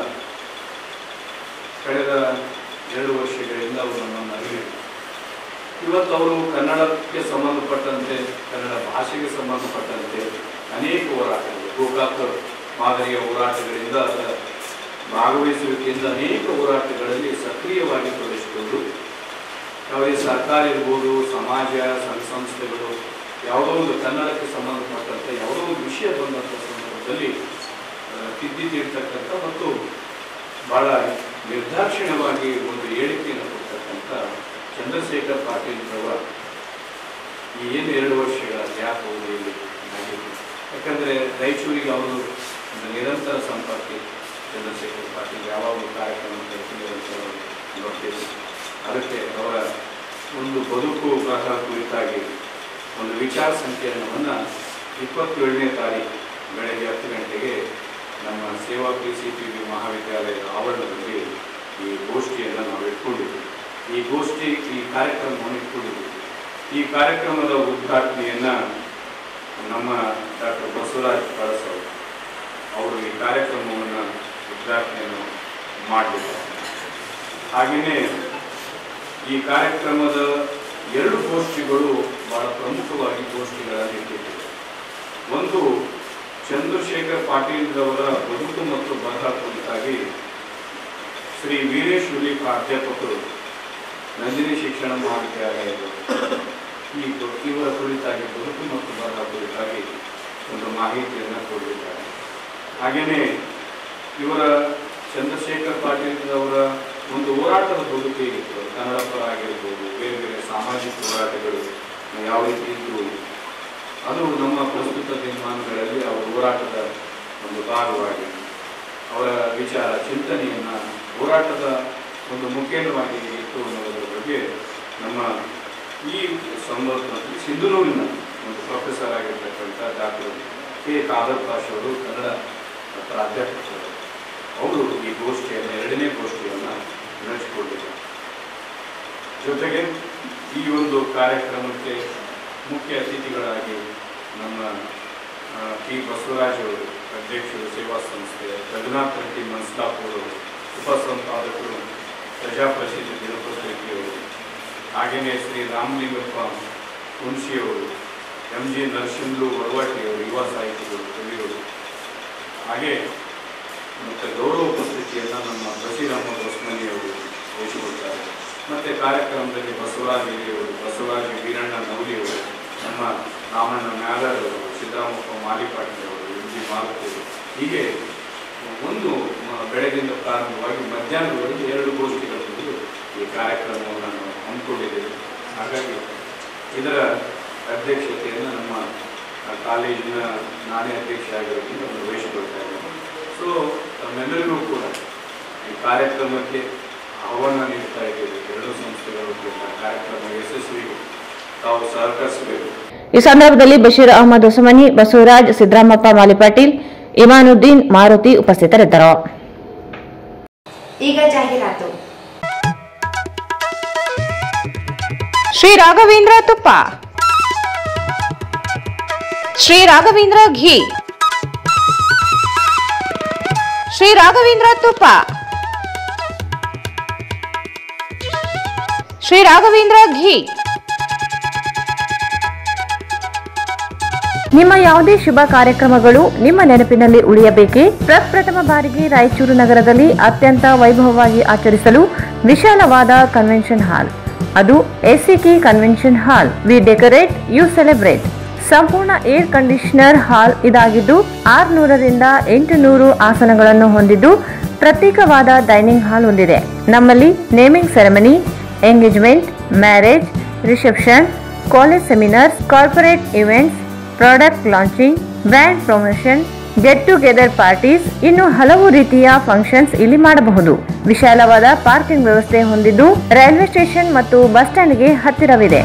ಕಳೆದ ಎರಡು ವರ್ಷಗಳಿಂದ ಅವರು ನಮ್ಮನ್ನು ಅರಿವಿಲ್ಲ ಇವತ್ತು ಅವರು ಕನ್ನಡಕ್ಕೆ ಸಂಬಂಧಪಟ್ಟಂತೆ ಕನ್ನಡ ಭಾಷೆಗೆ ಸಂಬಂಧಪಟ್ಟಂತೆ ಅನೇಕ ಹೋರಾಟಗಳು ಗೋಕಾಕ ಮಾದರಿಯ ಹೋರಾಟಗಳಿಂದ ಅದರ ಭಾಗವಹಿಸುವಿಕೆಯಿಂದ ಅನೇಕ ಹೋರಾಟಗಳಲ್ಲಿ ಸಕ್ರಿಯವಾಗಿ ತೊಡಗಿಸಿಕೊಂಡು ಯಾವುದೇ ಸರ್ಕಾರ ಇರ್ಬೋದು ಸಮಾಜ ಸಂಘ ಸಂಸ್ಥೆಗಳು ಯಾವುದೋ ಒಂದು ಕನ್ನಡಕ್ಕೆ ಸಂಬಂಧಪಟ್ಟಂತೆ ಯಾವುದೋ ಒಂದು ವಿಷಯ ಬಂದಂಥ ಸಂದರ್ಭದಲ್ಲಿ ಆ, ತಿದ್ದಿ ತೀರ್ತಕ್ಕಂಥ ಮತ್ತು ಬಹಳ ನಿರ್ದಾಕ್ಷಿಣ್ಯವಾಗಿ ಒಂದು ಹೇಳಿಕೆಯನ್ನು ಕೊಡ್ತಕ್ಕಂಥ ಚಂದ್ರಶೇಖರ್ ಪಾಟೀಲ್ ರವ ಈ ಏನು ಎರಡು ವರ್ಷಗಳ ಗ್ಯಾಪ್ ಇಲ್ಲಿ ಆಗಿದೆ ಯಾಕಂದರೆ ರಾಯಚೂರಿಗೆ ಅವರು ಒಂದು ನಿರಂತರ ಸಂಪರ್ಕ ಇತ್ತು. ಚಂದ್ರಶೇಖರ್ ಪಾಟೀಲ್ ಯಾವಾಗಲೂ ಕಾರ್ಯಕ್ರಮ ನಿರಂತರ ನೋಡ್ತೀವಿ ಅದಕ್ಕೆ ಅವರ ಒಂದು ಬದುಕು ಬರಹ ಕುರಿತಾಗಿ ಒಂದು ವಿಚಾರ ಸಂಕಿರಣವನ್ನು ಇಪ್ಪತ್ತೇಳನೇ ತಾರೀಕು ಬೆಳಗ್ಗೆ ಹತ್ತು ಗಂಟೆಗೆ ನಮ್ಮ Seva P C P V ಮಹಾವಿದ್ಯಾಲಯದ ಆವರಣದಲ್ಲಿ ಈ ಗೋಷ್ಠಿಯನ್ನು ನಾವು ಇಟ್ಕೊಂಡಿದ್ದೀವಿ ಈ ಗೋಷ್ಠಿ ಈ ಕಾರ್ಯಕ್ರಮವನ್ನು ಇಟ್ಕೊಂಡಿದ್ದೀವಿ ಈ ಕಾರ್ಯಕ್ರಮದ ಉದ್ಘಾಟನೆಯನ್ನು ನಮ್ಮ ಡಾಕ್ಟರ್ ಬಸವರಾಜ್ ಕಳಸ್ ಅವರು ಅವರು ಈ ಕಾರ್ಯಕ್ರಮವನ್ನು ಉದ್ಘಾಟನೆಯನ್ನು ಮಾಡಲಿದ್ದಾರೆ ಹಾಗೆಯೇ ಈ ಕಾರ್ಯಕ್ರಮದ ಎರಡು ಗೋಷ್ಠಿಗಳು ಬಹಳ ಪ್ರಮುಖವಾಗಿ ಗೋಷ್ಠಿಗಳನ್ನು ಇಟ್ಟಿದ್ದೇವೆ ಒಂದು ಚಂದ್ರಶೇಖರ್ ಪಾಟೀಲ್ರವರ ಬದುಕು ಮತ್ತು ಬರಹ ಕುರಿತಾಗಿ ಶ್ರೀ ವೀರೇಶ್ ಹುಲಿ ಪ್ರಾಧ್ಯಾಪಕರು ನಂದಿನಿ ಶಿಕ್ಷಣ ಮಹಾವಿದ್ಯಾಲಯದ ಈ ಬ- ಇವರ ಕುರಿತಾಗಿ ಬದುಕು ಮತ್ತು ಬರಹ ಕುರಿತಾಗಿ ಒಂದು ಮಾಹಿತಿಯನ್ನು ಕೊಡಲಿದ್ದಾರೆ ಹಾಗೆಯೇ ಇವರ ಚಂದ್ರಶೇಖರ್ ಪಾಟೀಲ್ ಅವರ ಒಂದು ಹೋರಾಟದ ಬದುಕು ಹೇಗಿತ್ತು ಕನ್ನಡ ಪರ ಆಗಿರ್ಬೋದು ಬೇರೆ ಬೇರೆ ಸಾಮಾಜಿಕ ಹೋರಾಟಗಳು ಯಾವ ರೀತಿ ಇದ್ದು ಅದು ನಮ್ಮ ಪ್ರಸ್ತುತ ದಿನಮಾನಗಳಲ್ಲಿ ಅವರ ಹೋರಾಟದ ಒಂದು ಭಾಗವಾಗಿ ಅವರ ವಿಚಾರ ಚಿಂತನೆಯನ್ನು ಹೋರಾಟದ ಒಂದು ಮುಖೇನವಾಗಿ ಇತ್ತು ಅನ್ನೋದರ ಬಗ್ಗೆ ನಮ್ಮ ಈ ಸಂದರ್ಭದಲ್ಲಿ ಸಿಂಧನೂರಿನ ಒಂದು ಪ್ರೊಫೆಸರ್ ಆಗಿರ್ತಕ್ಕಂಥ ಡಾಕ್ಟರ್ ಕೆ ಕಾದರ್ ಪಾಷ್ ಅವರು ಕನ್ನಡ ಪ್ರಾಧ್ಯಾಪಕರು ಅವರು ಈ ಗೋಷ್ಠಿಯನ್ನು ಎರಡನೇ ಗೋಷ್ಠಿಯನ್ನು ನಡೆಸಿಕೊಂಡಿದ್ದಾರೆ ಜೊತೆಗೆ ಈ ಒಂದು ಕಾರ್ಯಕ್ರಮಕ್ಕೆ ಮುಖ್ಯ ಅತಿಥಿಗಳಾಗಿ ನಮ್ಮ ಆ, ಟಿ ಬಸವರಾಜ್ ಅವರು ಅಧ್ಯಕ್ಷರು ಸೇವಾ ಸಂಸ್ಥೆ ರಘುನಾಥ್ ರೆಡ್ಡಿ ಮನ್ಸ್ಲಾಪುರ್ ಅವರು ಉಪಸಂಪಾದಕರು ಪ್ರಜಾಪ್ರಸಿದ್ಧ ದಿನಪತ್ರಿಕೆಯವರು ಹಾಗೆಯೇ ಶ್ರೀ ರಾಮಲಿಂಗಪ್ಪ ಹುಣಸಿಯವರು ಎಂ ಜಿ ನರಸಿಂಹಲು ವರವಾಟಿಯವರು ಯುವ ಸಾಹಿತಿಗಳು ಕವಿಗಳು ಹಾಗೆ ಮತ್ತು ಗೌರವ ಉಪಸ್ಥಿತಿಯನ್ನು ನಮ್ಮ ಬಶೀರ್ ಅಹಮದ್ ಹೊಸ್ಮನಿ ಅವರು ವಹಿಸಿಕೊಳ್ತಾರೆ ಮತ್ತು ಕಾರ್ಯಕ್ರಮದಲ್ಲಿ ಬಸವರಾಜ ಹಿರಿಯವರು ಬಸವರಾಜ ವೀರಣ್ಣ ನವಲಿಯವರು ನಮ್ಮ ರಾಮಣ್ಣ ಮ್ಯಾಲರ್ ಅವರು ಸಿದ್ದರಾಮಪ್ಪ ಮಾಲಿಪಾಟೀಲ್ ಅವರು ಎಂ ಜಿ ಮಾರುತಿ ಅವರು ಹೀಗೆ ಒಂದು ಮ- ಬೆಳಗಿಂದ ಪ್ರಾರಂಭವಾಗಿ ಮಧ್ಯಾಹ್ನದವರೆಗೆ ಎರಡು ಗೋಷ್ಠಿಗಳಲ್ಲಿ ಈ ಕಾರ್ಯಕ್ರಮವನ್ನು ನಾವು ಹಮ್ಮಿಕೊಂಡಿದ್ದೇವೆ ಹಾಗಾಗಿ ಇದರ ಅಧ್ಯಕ್ಷತೆಯನ್ನು ನಮ್ಮ ಆ, ಕಾಲೇಜಿನ ನಾನೇ ಅಧ್ಯಕ್ಷ ಆಗಿರೋದ್ರಿಂದ ನಾನು ವಹಿಸಿಕೊಳ್ತಾ ಇದ್ದೇನೆ ಸೊ ತಮ್ಮೆಲ್ಲರಿಗೂ ಕೂಡ ಈ ಕಾರ್ಯಕ್ರಮಕ್ಕೆ ಆಹ್ವಾನ ನೀಡ್ತಾ ಇದ್ದೇವೆ ಎರಡು ಸಂಸ್ಥೆಗಳು ಕೂಡ ಕಾರ್ಯಕ್ರಮ ಯಶಸ್ವಿಗೆ ತಾವು ಸಹಕರಿಸಬೇಕು ಈ ಸಂದರ್ಭದಲ್ಲಿ ಬಶೀರ್ ಅಹಮದ್ ಹೊಸಮನಿ ಬಸವರಾಜ್ ಸಿದ್ದರಾಮಪ್ಪ ಮಾಲಿಪಾಟೀಲ್ ಇಮಾನುದ್ದೀನ್ ಮಾರುತಿ ಉಪಸ್ಥಿತರಿದ್ದರು ಈಗ ಜಾಹೀರಾತು ಶ್ರೀ ರಾಘವೇಂದ್ರ ತುಪ್ಪ ಶ್ರೀ ರಾಘವೇಂದ್ರ ಘೀ ಶ್ರೀ ರಾಘವೇಂದ್ರ ತುಪ್ಪ ಶ್ರೀ ರಾಘವೇಂದ್ರ ಘೀ ನಿಮ್ಮ ಯಾವುದೇ ಶುಭ ಕಾರ್ಯಕ್ರಮಗಳು ನಿಮ್ಮ ನೆನಪಿನಲ್ಲಿ ಉಳಿಯಬೇಕೇ ಪ್ರಪ್ರಥಮ ಬಾರಿಗೆ ರಾಯಚೂರು ನಗರದಲ್ಲಿ ಅತ್ಯಂತ ವೈಭವವಾಗಿ ಆಚರಿಸಲು ವಿಶಾಲವಾದ ಕನ್ವೆನ್ಷನ್ ಹಾಲ್ ಅದು SAK convention hall we decorate you celebrate ಸಂಪೂರ್ಣ ಏರ್ ಕಂಡೀಷನರ್ ಹಾಲ್ ಇದಾಗಿದ್ದು ಆರುನೂರರಿಂದ ಎಂಟು ನೂರು ಆಸನಗಳನ್ನು ಹೊಂದಿದ್ದು ಪ್ರತ್ಯೇಕವಾದ ಡೈನಿಂಗ್ ಹಾಲ್ ಹೊಂದಿದೆ ನಮ್ಮಲ್ಲಿ naming ceremony engagement marriage reception college seminars corporate events product launching brand promotion get together parties ಇನ್ನು ಹಲವು ರೀತಿಯ ಫಂಕ್ಷನ್ಸ್ ಇಲ್ಲಿ ಮಾಡಬಹುದು ವಿಶಾಲವಾದ ಪಾರ್ಕಿಂಗ್ ವ್ಯವಸ್ಥೆ ಹೊಂದಿದ್ದು ರೈಲ್ವೆ ಸ್ಟೇಷನ್ ಮತ್ತು ಬಸ್ ಸ್ಟ್ಯಾಂಡ್ಗೆ ಹತ್ತಿರವಿದೆ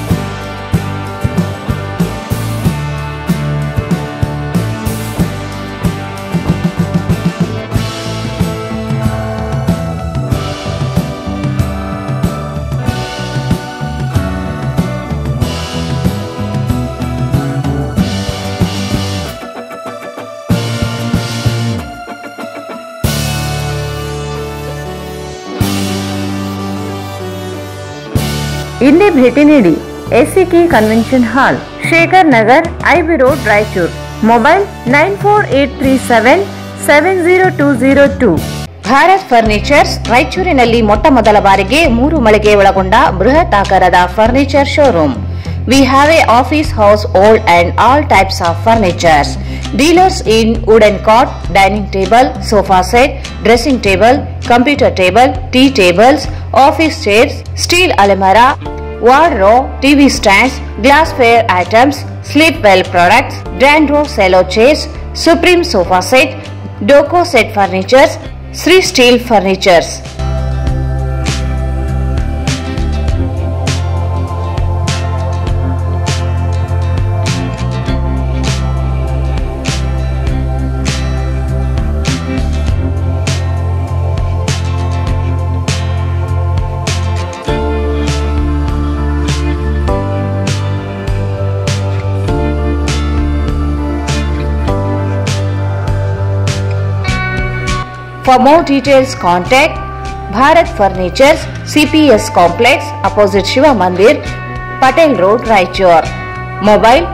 ಇಲ್ಲಿ ಭೇಟಿ ನೀಡಿ SAK convention hall Shekhar Nagar IB road Raichur mobile nine four eight three seven seven zero two zero two Bharat furnitures ರಾಯಚೂರಿನಲ್ಲಿ ಮೊಟ್ಟ ಮೊದಲ ಬಾರಿಗೆ ಮೂರು ಮಳಿಗೆ ಒಳಗೊಂಡ ಬೃಹತ್ ಆಕಾರದ furniture showroom we have a office house old and all types of furnitures dealers in wooden cot dining table sofa set dressing table computer table tea tables office chairs steel ಅಲೆಮರಾ wardrobe TV stands glass fair items sleep well products ಡ್ಯಾಂಡ್ರೋ ಸೆಲೋ chairs supreme sofa set ಡೋಕೋ set furnitures Shri steel furnitures For more details, contact Bharat Furnitures, CPS Complex, opposite Shiva Mandir, Patel Road, Raichur. Mobile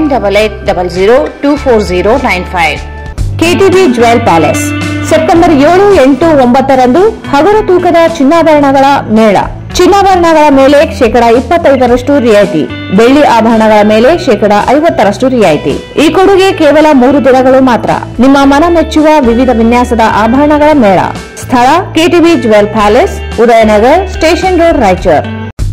9880024095. KTB jewel palace September ಏಳು ಎಂಟು ಒಂಬತ್ತರಂದು ಹಗರ ತೂಕದ ಚಿನ್ನಾಭರಣಗಳ ಮೇಳ ಚಿನ್ನಾಭರಣಗಳ ಮೇಲೆ ಶೇಕಡಾ ಇಪ್ಪತ್ತೈದರಷ್ಟು ರಿಯಾಯಿತಿ ಬೆಳ್ಳಿ ಆಭರಣಗಳ ಮೇಲೆ ಶೇಕಡಾ ಐವತ್ತರಷ್ಟು ರಿಯಾಯಿತಿ ಈ ಕೊಡುಗೆ ಕೇವಲ ಮೂರು ದಿನಗಳು ಮಾತ್ರ ನಿಮ್ಮ ಮನ ಮೆಚ್ಚುವ ವಿವಿಧ ವಿನ್ಯಾಸದ ಆಭರಣಗಳ ಮೇಳ ಸ್ಥಳ KTB jewel palace Udayanagar station road Raichur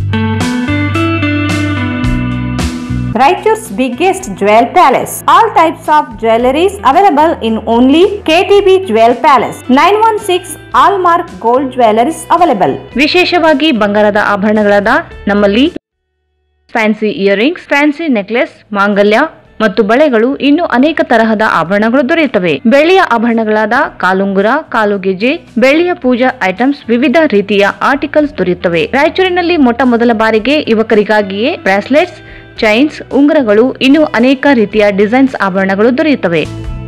Raichur's biggest jewel palace. All types of jewelries available in only KTB Jewel Palace. 916 Allmark Gold Jewelries available. ವಿಶೇಷವಾಗಿ ಬಂಗಾರದ ಆಭರಣಗಳಾದ ನಮ್ಮಲ್ಲಿ ಫ್ಯಾನ್ಸಿ ಇಯರಿಂಗ್ಸ್ ಫ್ಯಾನ್ಸಿ ನೆಕ್ಲೆಸ್ ಮಾಂಗಲ್ಯ ಮತ್ತು ಬಳೆಗಳು ಇನ್ನು ಅನೇಕ ತರಹದ ಆಭರಣಗಳು ದೊರೆಯುತ್ತವೆ ಬೆಳ್ಳಿಯ ಆಭರಣಗಳಾದ ಕಾಲುಂಗುರ ಕಾಲುಗೆಜೆ ಬೆಳ್ಳಿಯ ಪೂಜಾ ಐಟಮ್ಸ್ ವಿವಿಧ ರೀತಿಯ ಆರ್ಟಿಕಲ್ಸ್ ದೊರೆಯುತ್ತವೆ ರಾಯಚೂರಿನಲ್ಲಿ ಮೊಟ್ಟ ಮೊದಲ ಬಾರಿಗೆ ಯುವಕರಿಗಾಗಿಯೇ ಬ್ರಾಸ್ಲೆಟ್ಸ್ ಚೈನ್ಸ್ ಉಂಗುರಗಳು ಇನ್ನು ಅನೇಕ ರೀತಿಯ ಡಿಸೈನ್ಸ್ ಆಭರಣಗಳು ದೊರೆಯುತ್ತವೆ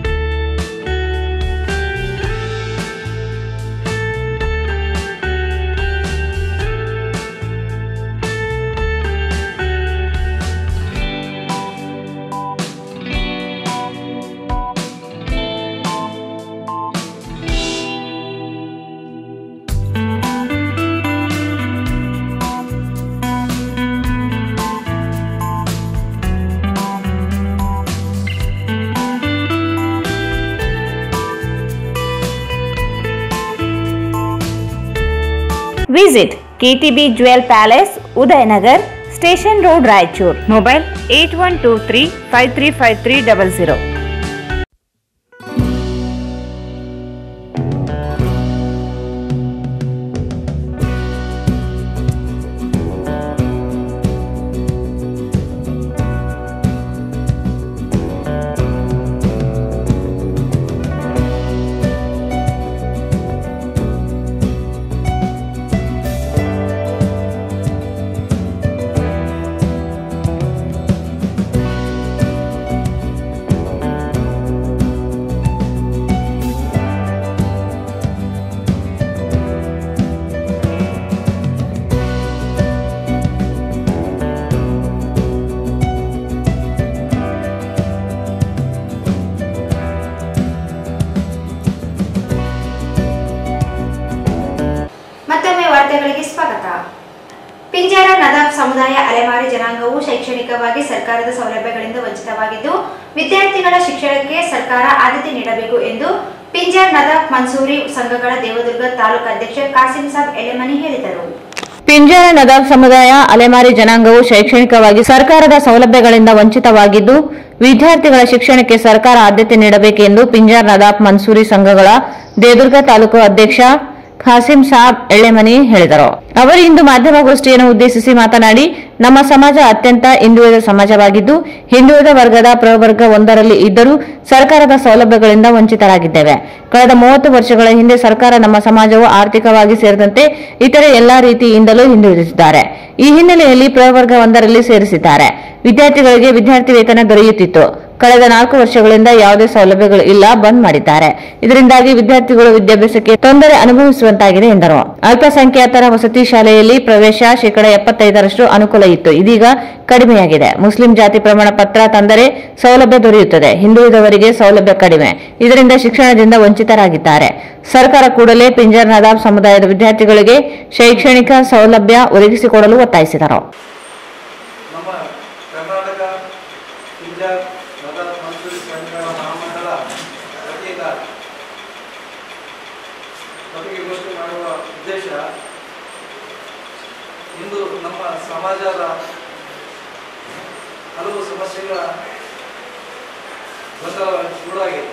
Visit KTB Jewel Palace, Udayanagar, Station Road, Raichur. Mobile 8123 535300. ಮತ್ತೊಮ್ಮೆ ವಾರ್ತೆಗಳಿಗೆ ಸ್ವಾಗತ ಪಿಂಜಾರ ನದಾಫ್ ಸಮುದಾಯ ಅಲೆಮಾರಿ ಜನಾಂಗವು ಶೈಕ್ಷಣಿಕವಾಗಿ ಸರ್ಕಾರದ ಸೌಲಭ್ಯಗಳಿಂದ ವಂಚಿತವಾಗಿದ್ದು ವಿದ್ಯಾರ್ಥಿಗಳ ಶಿಕ್ಷಣಕ್ಕೆ ಸರ್ಕಾರ ಆದ್ಯತೆ ನೀಡಬೇಕು ಎಂದು ಪಿಂಜಾರ್ ನದಾಫ್ ಮನ್ಸೂರಿ ಸಂಘಗಳ ದೇವದುರ್ಗ ತಾಲೂಕು ಅಧ್ಯಕ್ಷ ಕಾಸಿಂ ಸಾಬ್ ಎಲೆಮನಿ ಹೇಳಿದರು ಪಿಂಜಾರ ನದಾಫ್ ಸಮುದಾಯ ಅಲೆಮಾರಿ ಜನಾಂಗವು ಶೈಕ್ಷಣಿಕವಾಗಿ ಸರ್ಕಾರದ ಸೌಲಭ್ಯಗಳಿಂದ ವಂಚಿತವಾಗಿದ್ದು ವಿದ್ಯಾರ್ಥಿಗಳ ಶಿಕ್ಷಣಕ್ಕೆ ಸರ್ಕಾರ ಆದ್ಯತೆ ನೀಡಬೇಕೆಂದು ಪಿಂಜಾರ್ ನದಾಫ್ ಮನ್ಸೂರಿ ಸಂಘಗಳ ದೇದುರ್ಗ ತಾಲೂಕು ಅಧ್ಯಕ್ಷ ಖಾಸಿಂ ಸಾಬ್ ಎಳ್ಳೆಮನಿ ಹೇಳಿದರು ಅವರು ಇಂದು ಮಾಧ್ಯಮಗೋಷ್ಠಿಯನ್ನು ಉದ್ದೇಶಿಸಿ ಮಾತನಾಡಿ ನಮ್ಮ ಸಮಾಜ ಅತ್ಯಂತ ಹಿಂದುಳಿದ ಸಮಾಜವಾಗಿದ್ದು ಹಿಂದುಳಿದ ವರ್ಗದ ಪ್ರವರ್ಗ ಒಂದರಲ್ಲಿ ಇದ್ದರೂ ಸರ್ಕಾರದ ಸೌಲಭ್ಯಗಳಿಂದ ವಂಚಿತರಾಗಿದ್ದೇವೆ ಕಳೆದ ಮೂವತ್ತು ವರ್ಷಗಳ ಹಿಂದೆ ಸರ್ಕಾರ ನಮ್ಮ ಸಮಾಜವು ಆರ್ಥಿಕವಾಗಿ ಸೇರಿದಂತೆ ಇತರೆ ಎಲ್ಲಾ ರೀತಿಯಿಂದಲೂ ಹಿಂದುಳಿದಿದ್ದಾರೆ ಈ ಹಿನ್ನೆಲೆಯಲ್ಲಿ ಪ್ರವರ್ಗ ಒಂದರಲ್ಲಿ ಸೇರಿಸಿದ್ದಾರೆ ವಿದ್ಯಾರ್ಥಿಗಳಿಗೆ ವಿದ್ಯಾರ್ಥಿ ವೇತನ ದೊರೆಯುತ್ತಿತ್ತು ಕಳೆದ ನಾಲ್ಕು ವರ್ಷಗಳಿಂದ ಯಾವುದೇ ಸೌಲಭ್ಯಗಳು ಇಲ್ಲ ಬಂದ್ ಮಾಡಿದ್ದಾರೆ ಇದರಿಂದಾಗಿ ವಿದ್ಯಾರ್ಥಿಗಳು ವಿದ್ಯಾಭ್ಯಾಸಕ್ಕೆ ತೊಂದರೆ ಅನುಭವಿಸುವಂತಾಗಿದೆ ಎಂದರು ಅಲ್ಪಸಂಖ್ಯಾತರ ವಸತಿ ಶಾಲೆಯಲ್ಲಿ ಪ್ರವೇಶ ಶೇಕಡ ಎಪ್ಪತ್ತೈದರಷ್ಟು ಅನುಕೂಲ ಇತ್ತು ಇದೀಗ ಕಡಿಮೆಯಾಗಿದೆ ಮುಸ್ಲಿಂ ಜಾತಿ ಪ್ರಮಾಣ ಪತ್ರ ತಂದರೆ ಸೌಲಭ್ಯ ದೊರೆಯುತ್ತದೆ ಹಿಂದುಳಿದವರಿಗೆ ಸೌಲಭ್ಯ ಕಡಿಮೆ ಇದರಿಂದ ಶಿಕ್ಷಣದಿಂದ ವಂಚಿತರಾಗಿದ್ದಾರೆ ಸರ್ಕಾರ ಕೂಡಲೇ ಪಿಂಜರ್ ನದಾಬ್ ಸಮುದಾಯದ ವಿದ್ಯಾರ್ಥಿಗಳಿಗೆ ಶೈಕ್ಷಣಿಕ ಸೌಲಭ್ಯ ಒದಗಿಸಿಕೊಡಲು ಒತ್ತಾಯಿಸಿದರು ನಮ್ಮ ಕರ್ನಾಟಕ ಪಿಂಜಾರ್ ನಗರ ಮಂತ್ರಿ ಸಂಘಗಳ ಮಹಾಮಂಡಳ ವತಿಯಿಂದ ಪತ್ರಿಕೆಗೋಷ್ಠಿ ಮಾಡುವ ಉದ್ದೇಶ ಇಂದು ನಮ್ಮ ಸಮಾಜದ ಹಲವು ಸಮಸ್ಯೆಗಳ ಗೊಂದಲ ಶುರುವಾಗಿದೆ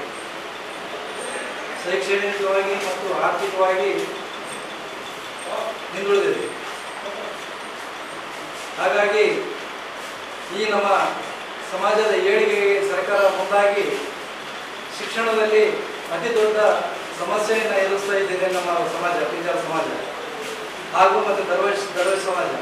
ಶೈಕ್ಷಣಿಕವಾಗಿ ಮತ್ತು ಆರ್ಥಿಕವಾಗಿ ಹಿಂದುಳಿದಿದೆ ಹಾಗಾಗಿ ಈ ನಮ್ಮ ಸಮಾಜದ ಏಳಿಗೆಗೆ ಸರ್ಕಾರ ಮುಂದಾಗಿ ಶಿಕ್ಷಣದಲ್ಲಿ ಅತಿ ದೊಡ್ಡ ಸಮಸ್ಯೆಯನ್ನು ಎದುರಿಸ್ತಾ ಇದ್ದೇನೆ ನಮ್ಮ ಸಮಾಜ ಪಿಂಜಾರ ಸಮಾಜ ಹಾಗೂ ಮತ್ತು ದರ್ವೇಶ್ ದರ್ವೇಶ್ ಸಮಾಜ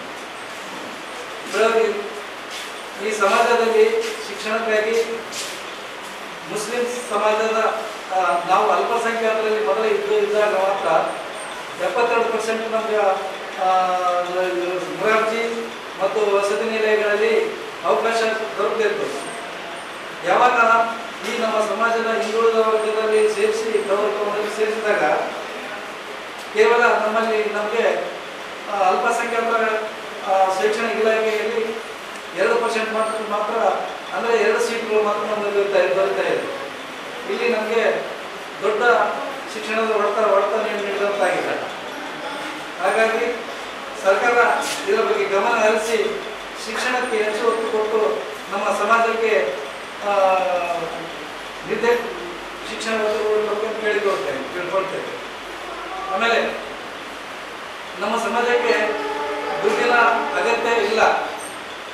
ಹಾಗಾಗಿ ಈ ಸಮಾಜದಲ್ಲಿ ಶಿಕ್ಷಣಕ್ಕಾಗಿ ಮುಸ್ಲಿಂ ಸಮಾಜದ ಆ, ನಾವು ಅಲ್ಪಸಂಖ್ಯಾತರಲ್ಲಿ ಮೊದಲು ಇದ್ದು ಇದ್ದಾಗ ಮಾತ್ರ ಎಪ್ಪತ್ತೆರಡು ಪರ್ಸೆಂಟ್ ನಮಗೆ ಮುರಾರ್ಜಿ ಮತ್ತು ವಸತಿ ನಿಲಯಗಳಲ್ಲಿ ಅವಕಾಶ ದೊರಕುತ್ತಿತ್ತು ಯಾವಾಗ ಈ ನಮ್ಮ ಸಮಾಜದ ಹಿಂದುಳಿದ ವರ್ಗದಲ್ಲಿ ಸೇರಿಸಿ ಪ್ರವರ್ಗವನ್ನು ಸೇರಿಸಿದಾಗ ಕೇವಲ ನಮ್ಮಲ್ಲಿ ನಮಗೆ ಆ, ಅಲ್ಪಸಂಖ್ಯಾತರ ಆ, ಶೈಕ್ಷಣಿಕ ಇಲಾಖೆಯಲ್ಲಿ ಎರಡು ಪರ್ಸೆಂಟ್ ಮಾತ್ರ ಮಾತ್ರ ಅಂದರೆ ಎರಡು ಸೀಟ್ಗಳು ಮಾತ್ರ ನಮಗೆ ದೊರೆತಾ ದೊರೆತಾ ಇದೆ ಇಲ್ಲಿ ನಮಗೆ ದೊಡ್ಡ ಶಿಕ್ಷಣದ ಹೊಡೆತ ಹೊಡೆತ ನೀಡಿ- ನೀಡಿದಂತಾಗಿದೆ ಹಾಗಾಗಿ ಸರ್ಕಾರ ಇದರ ಬಗ್ಗೆ ಗಮನ ಹರಿಸಿ ಶಿಕ್ಷಣಕ್ಕೆ ಹೆಚ್ಚು ಒತ್ತು ಕೊಟ್ಟು ನಮ್ಮ ಸಮಾಜಕ್ಕೆ ಆ, ವಿದ್ಯೆ ಶಿಕ್ಷಣ ಒತ್ತು ಕೊಡಬೇಕು ಅಂತ ಕೇಳಿಕೊಳ್ತೇವೆ ಕೇಳ್ಕೊಳ್ತೇವೆ ಆಮೇಲೆ ನಮ್ಮ ಸಮಾಜಕ್ಕೆ ದುಡ್ಡಿನ ಅಗತ್ಯ ಇಲ್ಲ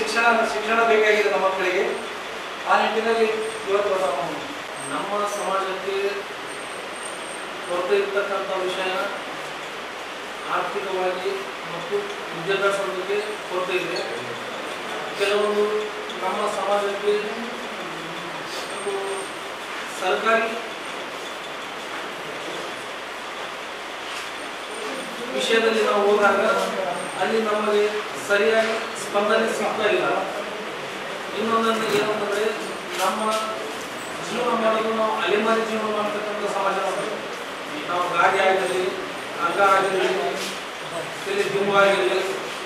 ಶಿಕ್ಷಣ ಶಿಕ್ಷಣ ಬೇಕಾಗಿದೆ ನಮ್ಮ ಮಕ್ಕಳಿಗೆ ಆ ನಿಟ್ಟಿನಲ್ಲಿ ಇವತ್ತು ನಾವು ನಮ್ಮ ಸಮಾಜಕ್ಕೆ ಕೊರತೆ ಇರ್ತಕ್ಕಂಥ ವಿಷಯ ಆರ್ಥಿಕವಾಗಿ ಮತ್ತು ವಿದ್ಯಾಭ್ಯಾಸದೊಂದಿಗೆ ಕೊರತೆ ಇದೆ ಕೆಲವೊಂದು ನಮ್ಮ ಸಮಾಜಕ್ಕೆ ಒಂದು ಸರ್ಕಾರಿ ವಿಷಯದಲ್ಲಿ ನಾವು ಹೋದಾಗ ಅಲ್ಲಿ ನಮಗೆ ಸರಿಯಾಗಿ ಸ್ಪಂದನೆ ಸಿಗ್ತಾ ಇಲ್ಲ ಇನ್ನೊಂದನ್ನು ಏನು ಅಂತಂದ್ರೆ ನಮ್ಮ ಜೀವನ ಮಾಡೋದು ನಾವು ಅಲೆಮಾರಿ ಜೀವನ ಮಾಡ್ತಕ್ಕಂಥ ಸಮಾಜ ನಮ್ಮದು. ನಾವು ಗಾಡಿ ಆಗಲಿ ಹಗ್ಗ ಆಗಿರಲಿ ತಲೆ ದಿಂಬು ಆಗಿರಲಿ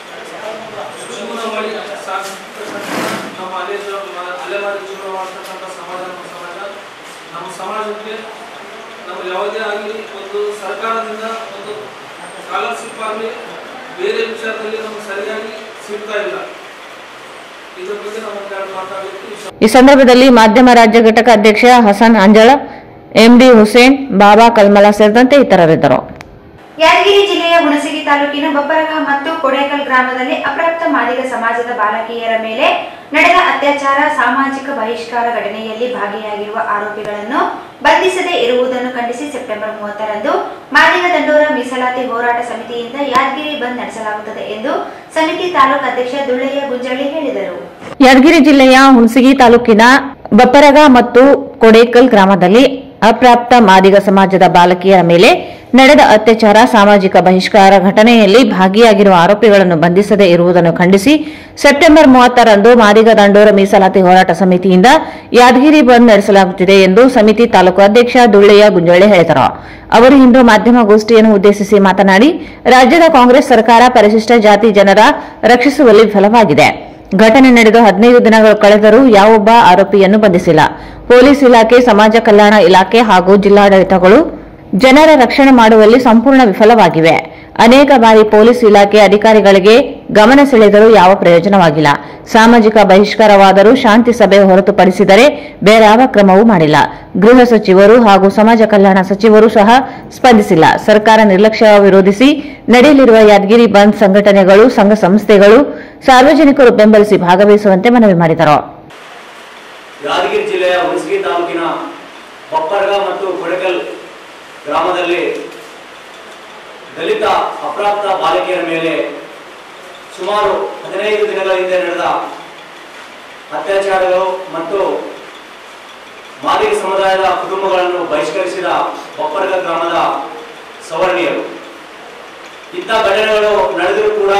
ಜೀವನ ಮಾಡಿ ಸಾಗಿಸ್ತಕ್ಕಂಥ ನಮ್ಮ ಅಲೆ ಅಲೆಮಾರಿ ಜೀವನ ಮಾಡ್ತಕ್ಕಂಥ ಸಮಾಜ ನಮ್ಮ ಸಮಾಜ ನಮ್ಮ ಸಮಾಜಕ್ಕೆ ನಮ್ಮ ಯಾವುದೇ ಆಗಲಿ ಒಂದು ಸರ್ಕಾರದಿಂದ ಒಂದು ಸ್ಕಾಲರ್ಶಿಪ್ ಆಗಲಿ ಬೇರೆ ವಿಚಾರದಲ್ಲಿ ನಮಗೆ ಸರಿಯಾಗಿ ಸಿಗ್ತಾ ಇಲ್ಲ ಇದ್ರ ಬಗ್ಗೆ ನಾವು ಒಂದೆರಡು ಮಾತಾಡಲಿಕ್ಕೆ ಇಷ್ಟ ಈ ಸಂದರ್ಭದಲ್ಲಿ ಮಾಧ್ಯಮ ರಾಜ್ಯ ಘಟಕ ಅಧ್ಯಕ್ಷ ಹಸನ್ ಅಂಜಳ ಎಂಡಿ ಹುಸೇನ್ ಬಾಬಾ ಕಲ್ಮಲ ಸೇರಿದಂತೆ ಇತರರಿದ್ದರು ಯಾದಗಿರಿ ಜಿಲ್ಲೆಯ ಹುಣಸಗಿ ತಾಲೂಕಿನ ಬೊಪ್ಪರಗ ಮತ್ತು ಕೊಡೇಕಲ್ ಗ್ರಾಮದಲ್ಲಿ ಅಪ್ರಾಪ್ತ ಮಾದಿಗ ಸಮಾಜದ ಬಾಲಕಿಯರ ಮೇಲೆ ನಡೆದ ಅತ್ಯಾಚಾರ ಸಾಮಾಜಿಕ ಬಹಿಷ್ಕಾರ ಘಟನೆಯಲ್ಲಿ ಭಾಗಿಯಾಗಿರುವ ಆರೋಪಿಗಳನ್ನು ಬಂಧಿಸದೇ ಇರುವುದನ್ನು ಖಂಡಿಸಿ ಸೆಪ್ಟೆಂಬರ್ ಮೂವತ್ತರಂದು ಮಾದಿಗ ದಂಡೋರ ಮೀಸಲಾತಿ ಹೋರಾಟ ಸಮಿತಿಯಿಂದ ಯಾದಗಿರಿ ಬಂದ್ ನಡೆಸಲಾಗುತ್ತದೆ ಎಂದು ಸಮಿತಿ ತಾಲೂಕು ಅಧ್ಯಕ್ಷ ದುಳ್ಳಯ್ಯ ಗುಂಜಳ್ಳಿ ಹೇಳಿದರು ಯಾದಗಿರಿ ಜಿಲ್ಲೆಯ ಹುಣಸಗಿ ತಾಲೂಕಿನ ಬಪ್ಪರಗ ಮತ್ತು ಕೊಡೇಕಲ್ ಗ್ರಾಮದಲ್ಲಿ ಅಪ್ರಾಪ್ತ ಮಾದಿಗ ಸಮಾಜದ ಬಾಲಕಿಯರ ಮೇಲೆ ನಡೆದ ಅತ್ಯಾಚಾರ ಸಾಮಾಜಿಕ ಬಹಿಷ್ಕಾರ ಘಟನೆಯಲ್ಲಿ ಭಾಗಿಯಾಗಿರುವ ಆರೋಪಿಗಳನ್ನು ಬಂಧಿಸದೇ ಇರುವುದನ್ನು ಖಂಡಿಸಿ ಸೆಪ್ಟೆಂಬರ್ ಮೂವತ್ತರಂದು ಮಾದಿಗ ದಂಡೋರ ಮೀಸಲಾತಿ ಹೋರಾಟ ಸಮಿತಿಯಿಂದ ಯಾದಗಿರಿ ಬಂದ್ ನಡೆಸಲಾಗುತ್ತಿದೆ ಎಂದು ಸಮಿತಿ ತಾಲೂಕು ಅಧ್ಯಕ್ಷ ದುಳ್ಳೆಯ ಗುಂಜಳ್ಳಿ ಹೇಳಿದರು ಅವರು ಇಂದು ಮಾಧ್ಯಮಗೋಷ್ಠಿಯನ್ನು ಉದ್ದೇಶಿಸಿ ಮಾತನಾಡಿ ರಾಜ್ಯದ ಕಾಂಗ್ರೆಸ್ ಸರ್ಕಾರ ಪರಿಶಿಷ್ಟ ಜಾತಿ ಜನರ ರಕ್ಷಿಸುವಲ್ಲಿ ವಿಫಲವಾಗಿದೆ ಘಟನೆ ನಡೆದು ಹದಿನೈದು ದಿನಗಳು ಕಳೆದರೂ ಯಾವೊಬ್ಬ ಆರೋಪಿಯನ್ನು ಬಂಧಿಸಿಲ್ಲ ಪೊಲೀಸ್ ಇಲಾಖೆ ಸಮಾಜ ಕಲ್ಯಾಣ ಇಲಾಖೆ ಹಾಗೂ ಜಿಲ್ಲಾಡಳಿತಗಳು ಜನರ ರಕ್ಷಣೆ ಮಾಡುವಲ್ಲಿ ಸಂಪೂರ್ಣ ವಿಫಲವಾಗಿವೆ ಅನೇಕ ಬಾರಿ ಪೊಲೀಸ್ ಇಲಾಖೆ ಅಧಿಕಾರಿಗಳಿಗೆ ಗಮನ ಸೆಳೆದರೂ ಯಾವ ಪ್ರಯೋಜನವಾಗಿಲ್ಲ ಸಾಮಾಜಿಕ ಬಹಿಷ್ಕಾರವಾದರೂ ಶಾಂತಿ ಸಭೆ ಹೊರತುಪಡಿಸಿದರೆ ಬೇರಾವ ಕ್ರಮವೂ ಮಾಡಿಲ್ಲ ಗೃಹ ಸಚಿವರು ಹಾಗೂ ಸಮಾಜ ಕಲ್ಯಾಣ ಸಚಿವರು ಸಹ ಸ್ಪಂದಿಸಿಲ್ಲ ಸರ್ಕಾರ ನಿರ್ಲಕ್ಷ್ಯ ವಿರೋಧಿಸಿ ನಡೆಯಲಿರುವ ಯಾದಗಿರಿ ಬಂದ್ ಸಂಘಟನೆಗಳು ಸಂಘ ಸಂಸ್ಥೆಗಳು ಸಾರ್ವಜನಿಕರು ಬೆಂಬಲಿಸಿ ಭಾಗವಹಿಸುವಂತೆ ಮನವಿ ಮಾಡಿದರು ಯಾದಗಿರಿ ಜಿಲ್ಲೆಯ ಹುಣಸಗಿ ತಾಲೂಕಿನ ಬಪ್ಪರ್ಗ ಮತ್ತು ಕೊಡಕಲ್ ಗ್ರಾಮದಲ್ಲಿ ದಲಿತ ಅಪ್ರಾಪ್ತ ಬಾಲಕಿಯರ ಮೇಲೆ ಸುಮಾರು ಹದಿನೈದು ದಿನಗಳ ಹಿಂದೆ ನಡೆದ ಅತ್ಯಾಚಾರಗಳು ಮತ್ತು ಮಾದಿಗ ಸಮುದಾಯದ ಕುಟುಂಬಗಳನ್ನು ಬಹಿಷ್ಕರಿಸಿದ ಬಪ್ಪರ್ಗ ಗ್ರಾಮದ ಸವರ್ಣೀಯರು ಇಂಥ ಘಟನೆಗಳು ನಡೆದರೂ ಕೂಡ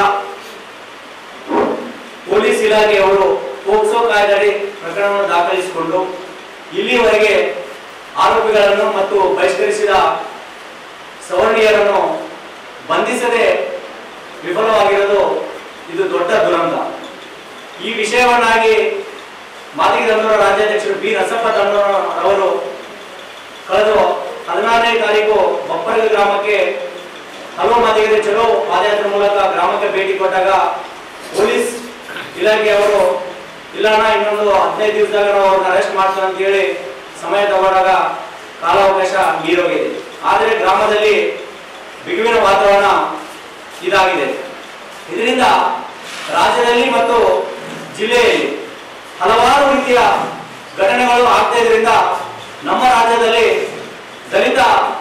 ಪೊಲೀಸ್ ಇಲಾಖೆಯವರು ಪೋಕ್ಸೋ ಕಾಯ್ದೆಯಡಿ ಪ್ರಕರಣವನ್ನು ದಾಖಲಿಸಿಕೊಂಡು ಇಲ್ಲಿಯವರೆಗೆ ಆರೋಪಿಗಳನ್ನು ಮತ್ತು ಬಹಿಷ್ಕರಿಸಿದ ಸವರ್ಣೀಯರನ್ನು ಬಂಧಿಸದೆ ವಿಫಲವಾಗಿರೋದು ಇದು ದೊಡ್ಡ ದುರಂತ ಈ ವಿಷಯವನ್ನಾಗಿ ಮಾದಿಗ ದಂಡೋರ ರಾಜ್ಯಾಧ್ಯಕ್ಷರು ಬಿ ನರಸಪ್ಪ ದಂಡೋರ ಅವರು ಕಳೆದ ಹದಿನಾರನೇ ತಾರೀಕು ಬಪ್ಪರ್ಗ ಗ್ರಾಮಕ್ಕೆ ಹಲವು ಮಾದಿಗರು ಚಲೋ ಪಾದಯಾತ್ರೆ ಮೂಲಕ ಗ್ರಾಮಕ್ಕೆ ಭೇಟಿ ಕೊಟ್ಟಾಗ ಪೊಲೀಸ್ ಇಲಾಖೆಯವರು ಇಲ್ಲಣ್ಣ ಇನ್ನೊಂದು ಹದಿನೈದು ದಿವಸದಾಗ ನಾವು ಅವ್ರನ್ನ ಅರೆಸ್ಟ್ ಮಾಡ್ತೀವಿ ಅಂತ ಹೇಳಿ ಸಮಯ ತಗೊಂಡಾಗ ಕಾಲಾವಕಾಶ ಮೀರೋಗಿದೆ ಆದರೆ ಗ್ರಾಮದಲ್ಲಿ ಬಿಗುವಿನ ವಾತಾವರಣ ಇದಾಗಿದೆ ಇದರಿಂದ ರಾಜ್ಯದಲ್ಲಿ ಮತ್ತು ಜಿಲ್ಲೆಯಲ್ಲಿ ಹಲವಾರು ರೀತಿಯ ಘಟನೆಗಳು ಆಗ್ತಾ ಇದರಿಂದ ನಮ್ಮ ರಾಜ್ಯದಲ್ಲಿ ದಲಿತ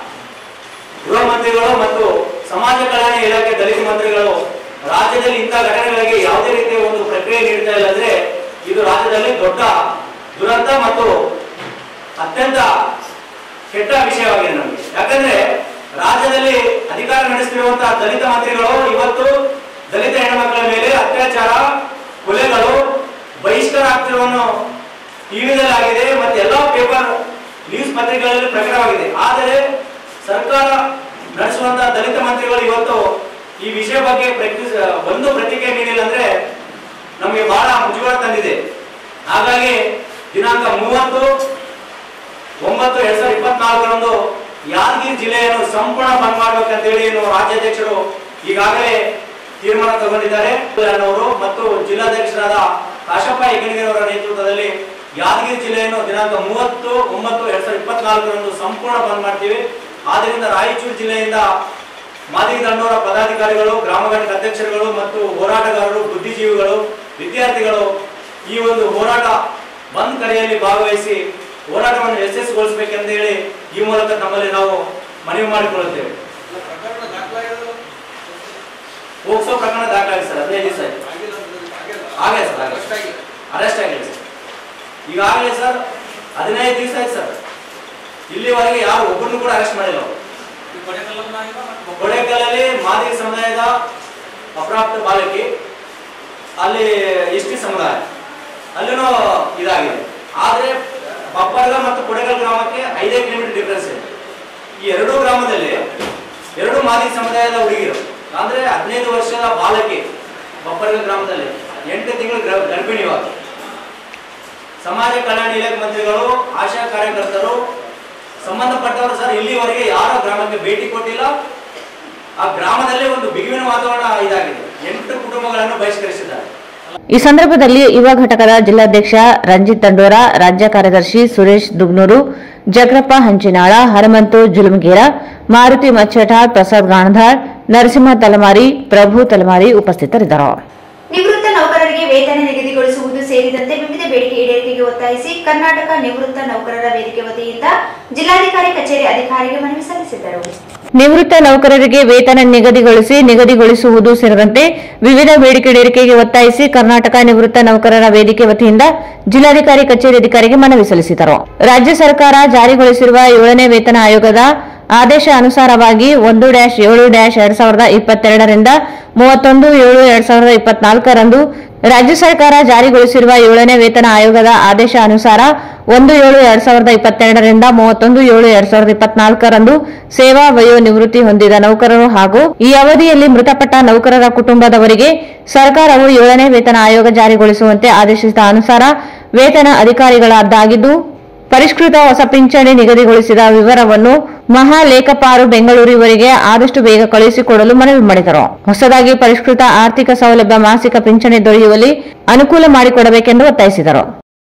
ಗೃಹ ಮಂತ್ರಿಗಳು ಮತ್ತು ಸಮಾಜ ಕಲ್ಯಾಣ ಇಲಾಖೆ ದಲಿತ ಮಂತ್ರಿಗಳು ರಾಜ್ಯದಲ್ಲಿ ಇಂಥ ಘಟನೆಗಳಿಗೆ ಯಾವುದೇ ರೀತಿಯ ಒಂದು ಪ್ರಕ್ರಿಯೆ ನೀಡ್ತಾ ಇಲ್ಲ ಅಂದ್ರೆ ಇದು ರಾಜ್ಯದಲ್ಲಿ ದೊಡ್ಡ ದುರಂತ ಮತ್ತು ಅತ್ಯಂತ ಕೆಟ್ಟ ವಿಷಯವಾಗಿದೆ ನಮಗೆ ಯಾಕಂದ್ರೆ ರಾಜ್ಯದಲ್ಲಿ ಅಧಿಕಾರ ನಡೆಸುತ್ತಿರುವಂತಹ ದಲಿತ ಮಂತ್ರಿಗಳು ಇವತ್ತು ದಲಿತ ಹೆಣ್ಮಕ್ಕಳ ಮೇಲೆ ಅತ್ಯಾಚಾರ ಕೊಲೆಗಳು ಬಹಿಷ್ಕಾರ ಆಗ್ತಿರುವನ್ನು ಟಿವಿದಲ್ಲಿ ಆಗಿದೆ ಮತ್ತೆ ಎಲ್ಲಾ ಪೇಪರ್ ನ್ಯೂಸ್ ಪತ್ರಿಕೆಗಳಲ್ಲಿ ಪ್ರಕಟವಾಗಿದೆ ಆದರೆ ಸರ್ಕಾರ ನಡೆಸುವಂತಹ ದಲಿತ ಮಂತ್ರಿಗಳು ಇವತ್ತು ಈ ವಿಷಯ ಬಗ್ಗೆ ಪ್ರಕಟಿಸ ಒಂದು ಪ್ರತಿಕ್ರಿಯೆ ನೀಡಿಲ್ಲ ಅಂದ್ರೆ ನಮಗೆ ಬಹಳ ಮುಜುಗರ ತಂದಿದೆ ಹಾಗಾಗಿ ದಿನಾಂಕ ಮೂವತ್ತು ಒಂಬತ್ತು ಎರಡ್ ಸಾವಿರದ ಇಪ್ಪತ್ನಾಲ್ಕರಂದು ಯಾದಗಿರಿ ಜಿಲ್ಲೆಯನ್ನು ಸಂಪೂರ್ಣ ಬಂದ್ ಮಾಡ್ಬೇಕಂತೇಳಿ ಏನು ರಾಜ್ಯಾಧ್ಯಕ್ಷರು ಈಗಾಗಲೇ ತೀರ್ಮಾನ ತಗೊಂಡಿದ್ದಾರೆ ಅವರು ಮತ್ತು ಜಿಲ್ಲಾಧ್ಯಕ್ಷರಾದ ಕಾಶಪ್ಪ ಹೆಗ್ಗಣಿಗೆರವರ ನೇತೃತ್ವದಲ್ಲಿ ಯಾದಗಿರಿ ಜಿಲ್ಲೆಯನ್ನು ದಿನಾಂಕ ಮೂವತ್ತು ಒಂಬತ್ತು ಎರಡ್ ಸಾವಿರದ ಇಪ್ಪತ್ನಾಲ್ಕರಂದು ಸಂಪೂರ್ಣ ಬಂದ್ ಮಾಡ್ತೀವಿ ಆದ್ದರಿಂದ ರಾಯಚೂರು ಜಿಲ್ಲೆಯಿಂದ ಮಾದಿಗ ದಂಡೋರ ಪದಾಧಿಕಾರಿಗಳು ಗ್ರಾಮ ಘಟಕ ಅಧ್ಯಕ್ಷರುಗಳು ಮತ್ತು ಹೋರಾಟಗಾರರು ಬುದ್ಧಿಜೀವಿಗಳು ವಿದ್ಯಾರ್ಥಿಗಳು ಈ ಒಂದು ಹೋರಾಟ ಬಂದ್ ಕರೆಯಲ್ಲಿ ಭಾಗವಹಿಸಿ ಹೋರಾಟವನ್ನು ಯಶಸ್ವಿಗೊಳಿಸಬೇಕೆಂದು ಹೇಳಿ ಈ ಮೂಲಕ ತಮ್ಮಲ್ಲಿ ನಾವು ಮನವಿ ಮಾಡಿಕೊಳ್ಳುತ್ತೇವೆ ಪ್ರಕರಣ ದಾಖಲಾಗಿರೋದು ಹೋಗ್ಸೋ ಪ್ರಕರಣ ದಾಖಲಾಗಿದೆ ಸರ್ ಹದಿನೈದು ದಿವಸ ಆಯ್ತು ಆಗಿಲ್ಲ ಆಗಿಲ್ಲ ಹಾಗೆ ಸರ್ ಹಾಗೆ ಅಷ್ಟಾಗಿ ಅರೆಸ್ಟ್ ಆಗಿದೆ ಸರ್ ಈಗಾಗಲೇ ಸರ್ ಹದಿನೈದು ದಿವಸ ಆಯ್ತು ಸರ್ ಇಲ್ಲಿವರೆಗೆ ಯಾರು ಒಬ್ಬರನ್ನು ಕೂಡ ಅರೆಸ್ಟ್ ಮಾಡಿಲ್ಲ ಅವರು ಈ ಕೊಡೆಕಲ್ಲಮ್ಮನ ಆಗಿದ ಮತ್ತು ಕೊಡೆಕಲ್ಲಲ್ಲಿ ಮಾದಿಗ ಸಮುದಾಯದ ಅಪ್ರಾಪ್ತ ಬಾಲಕಿ ಅಲ್ಲಿ ಎಷ್ಟಿ ಸಮುದಾಯ ಅಲ್ಲಿನೂ ಇದಾಗಿದೆ ಆದ್ರೆ ಬಪ್ಪರ್ಗ ಮತ್ತು ಕೊಡೆಕಲ್ ಗ್ರಾಮಕ್ಕೆ ಐದೇ ಕಿಲೋಮೀಟರ್ ಡಿಫ್ರೆನ್ಸ್ ಇದೆ ಈ ಎರಡೂ ಗ್ರಾಮದಲ್ಲಿ ಎರಡು ಮಾದಿಗ ಸಮುದಾಯದ ಹುಡುಗಿರು ಅಂದ್ರೆ ಹದಿನೈದು ವರ್ಷದ ಬಾಲಕಿ ಬಪ್ಪರ್ಗ ಗ್ರಾಮದಲ್ಲಿ ಎಂಟು ತಿಂಗಳು ಗರ್ಭ- ಗರ್ಭಿಣಿ ಇವಾಗ ಸಮಾಜ ಕಲ್ಯಾಣ ಇಲಾಖೆ ಮಂತ್ರಿಗಳು ಆಶಾ ಕಾರ್ಯಕರ್ತರು ಸಂಬಂಧಪಟ್ಟವರು ಸರ್ ಇಲ್ಲಿವರೆಗೆ ಯಾರ ಗ್ರಾಮಕ್ಕೆ ಭೇಟಿ ಕೊಟ್ಟಿಲ್ಲ ಆ ಗ್ರಾಮದಲ್ಲಿ ಒಂದು ಬಿಗುವಿನ ವಾತಾವರಣ ಇದಾಗಿದೆ ಎಂಟು ಕುಟುಂಬಗಳನ್ನು ಬಹಿಷ್ಕರಿಸಿದ್ದಾರೆ ಈ ಸಂದರ್ಭದಲ್ಲಿ ಯುವ ಘಟಕದ ಜಿಲ್ಲಾಧ್ಯಕ್ಷ ರಂಜಿತ್ ತಂಡೋರ ರಾಜ್ಯ ಕಾರ್ಯದರ್ಶಿ ಸುರೇಶ್ ದುಗ್ನೂರು ಜಗ್ರಪ್ಪ ಹಂಚಿನಾಳ ಹನುಮಂತು ಜುಲುಮಗೇರ ಮಾರುತಿ ಮಚ್ಚಟ ಪ್ರಸಾದ್ ಗಾಣಧಾಳ್ ನರಸಿಂಹ ತಲಮಾರಿ ಪ್ರಭು ತಲಮಾರಿ ಉಪಸ್ಥಿತರಿದ್ದರು ನಿವೃತ್ತ ನೌಕರರಿಗೆ ವೇತನ ನಿಗದಿಗೊಳಿಸುವುದು ಸೇರಿದಂತೆ ವಿವಿಧ ಬೇಡಿಕೆ ಈಡೇರಿಕೆಗೆ ಒತ್ತಾಯಿಸಿ ಕರ್ನಾಟಕ ನಿವೃತ್ತ ನೌಕರರ ವೇದಿಕೆ ವತಿಯಿಂದ ಜಿಲ್ಲಾಧಿಕಾರಿ ಕಚೇರಿ ಅಧಿಕಾರಿಗೆ ಮನವಿ ಸಲ್ಲಿಸಿದರು ನಿವೃತ್ತ ನೌಕರರಿಗೆ ವೇತನ ನಿಗದಿಗೊಳಿಸಿ ನಿಗದಿಗೊಳಿಸುವುದು ಸೇರಿದಂತೆ ವಿವಿಧ ಬೇಡಿಕೆ ಈಡೇರಿಕೆಗೆ ಒತ್ತಾಯಿಸಿ ಕರ್ನಾಟಕ ನಿವೃತ್ತ ನೌಕರರ ವೇದಿಕೆ ವತಿಯಿಂದ ಜಿಲ್ಲಾಧಿಕಾರಿ ಕಚೇರಿ ಅಧಿಕಾರಿಗೆ ಮನವಿ ಸಲ್ಲಿಸಿದರು ರಾಜ್ಯ ಸರ್ಕಾರ ಜಾರಿಗೊಳಿಸಿರುವ ಏಳನೇ ವೇತನ ಆಯೋಗದ ಆದೇಶ ಅನುಸಾರವಾಗಿ ಒಂದು ಡ್ಯಾಶ್ ಏಳು ಡ್ಯಾಶ್ ಎರಡ್ ಸಾವಿರದ ಇಪ್ಪತ್ತೆರಡರಿಂದ ಮೂವತ್ತೊಂದು ಏಳು ಎರಡ್ ಸಾವಿರದ ಇಪ್ಪತ್ನಾಲ್ಕರಂದು ರಾಜ್ಯ ಸರ್ಕಾರ ಜಾರಿಗೊಳಿಸಿರುವ ಏಳನೇ ವೇತನ ಆಯೋಗದ ಆದೇಶ ಅನುಸಾರ ಒಂದು ಏಳು ಎರಡ್ ಸಾವಿರದ ಇಪ್ಪತ್ತೆರಡರಿಂದ ಮೂವತ್ತೊಂದು ಏಳು ಎರಡ್ ಸಾವಿರದ ಇಪ್ಪತ್ನಾಲ್ಕರಂದು ಸೇವಾ ವಯೋ ನಿವೃತ್ತಿ ಹೊಂದಿದ ನೌಕರರು ಹಾಗೂ ಈ ಅವಧಿಯಲ್ಲಿ ಮೃತಪಟ್ಟ ನೌಕರರ ಕುಟುಂಬದವರಿಗೆ ಸರ್ಕಾರವು ಏಳನೇ ವೇತನ ಆಯೋಗ ಜಾರಿಗೊಳಿಸುವಂತೆ ಆದೇಶಿಸಿದ ಅನುಸಾರ ವೇತನ ಅಧಿಕಾರಿಗಳಾದ್ದಾಗಿದ್ದು ಪರಿಷ್ಕೃತ ಹೊಸ ಪಿಂಚಣಿ ನಿಗದಿಗೊಳಿಸಿದ ವಿವರವನ್ನು ಮಹಾಲೇಖಪಾರು ಬೆಂಗಳೂರಿವರೆಗೆ ಆದಷ್ಟು ಬೇಗ ಕಳುಹಿಸಿಕೊಡಲು ಮನವಿ ಮಾಡಿದರು ಹೊಸದಾಗಿ ಪರಿಷ್ಕೃತ ಆರ್ಥಿಕ ಸೌಲಭ್ಯ ಮಾಸಿಕ ಪಿಂಚಣಿ ದೊರೆಯುವಲ್ಲಿ ಅನುಕೂಲ ಮಾಡಿಕೊಡಬೇಕೆಂದು ಒತ್ತಾಯಿಸಿದರು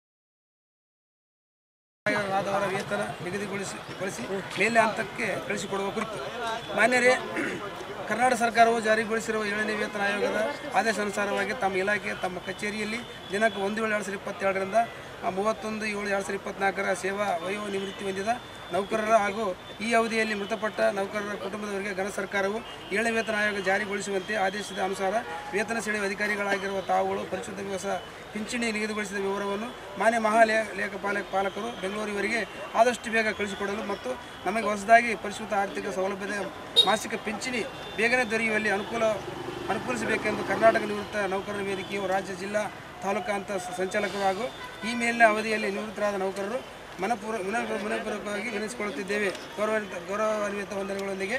ಆದವರ ವೇತನ ನಿಗದಿಗೊಳಿಸಿ ಗೊಳಿಸಿ ಮೇಲೆ ಹಂತಕ್ಕೆ ಕಳಿಸಿಕೊಡುವ ಕುರಿತು ಮಾನ್ಯರೇ ಕರ್ನಾಟಕ ಸರ್ಕಾರವು ಜಾರಿಗೊಳಿಸಿರುವ ಏಳನೇ ವೇತನ ಆಯೋಗದ ಆದೇಶಾನುಸಾರವಾಗಿ ತಮ್ಮ ಇಲಾಖೆ ತಮ್ಮ ಕಚೇರಿಯಲ್ಲಿ ದಿನಾಂಕ ಒಂದು ಏಳು ಎರಡು ಸಾವಿರದ ಇಪ್ಪತ್ತೆರಡರಿಂದ ಆ, ಮೂವತ್ತೊಂದು ಏಳು ಎರಡು ಸಾವಿರದ ಇಪ್ಪತ್ನಾಲ್ಕರ ಸೇವಾ ವಯೋ ನಿವೃತ್ತಿ ಹೊಂದಿದ ನೌಕರರ ಹಾಗೂ ಈ ಅವಧಿಯಲ್ಲಿ ಮೃತಪಟ್ಟ ನೌಕರರ ಕುಟುಂಬದವರಿಗೆ ಘನ ಸರ್ಕಾರವು ಏಳನೇ ವೇತನ ಆಯೋಗ ಜಾರಿಗೊಳಿಸುವಂತೆ ಆದೇಶದ ಅನುಸಾರ ವೇತನ ಸೆಳೆಯುವ ಅಧಿಕಾರಿಗಳಾಗಿರುವ ತಾವುಗಳು ಪರಿಶುದ್ಧ ಹೊಸ ಪಿಂಚಣಿ ನಿಗದಿಗೊಳಿಸಿದ ವಿವರವನ್ನು ಮಾನ್ಯ ಮಹಾಲೇ ಲೇಖಪಾಲಕ ಪಾಲಕರು ಬೆಂಗಳೂರಿವರೆಗೆ ಆದಷ್ಟು ಬೇಗ ಕಳಿಸಿಕೊಡಲು ಮತ್ತು ನಮಗೆ ಹೊಸದಾಗಿ ಪರಿಶುದ್ಧ ಆರ್ಥಿಕ ಸೌಲಭ್ಯದ ಮಾಸಿಕ ಪಿಂಚಣಿ ಬೇಗನೆ ದೊರೆಯುವಲ್ಲಿ ಅನುಕೂಲ ಅನುಕೂಲಿಸಬೇಕೆಂದು ಕರ್ನಾಟಕ ನಿವೃತ್ತ ನೌಕರರ ವೇದಿಕೆಯು ರಾಜ್ಯ ಜಿಲ್ಲಾ ತಾಲೂಕಾ ಅಂತ ಸಂಚಾಲಕರು ಹಾಗೂ ಈ ಮೇಲಿನ ಅವಧಿಯಲ್ಲಿ ನಿವೃತ್ತರಾದ ನೌಕರರು ಮನಪೂರ್ವ ಮನ- ಮನಪೂರ್ವಕವಾಗಿ ವಿನಿಸಿಕೊಳ್ಳುತ್ತಿದ್ದೇವೆ ಗೌರವಾನ್ವಿತ ಗೌರವಾನ್ವಿತ ವಂದನೆಗಳೊಂದಿಗೆ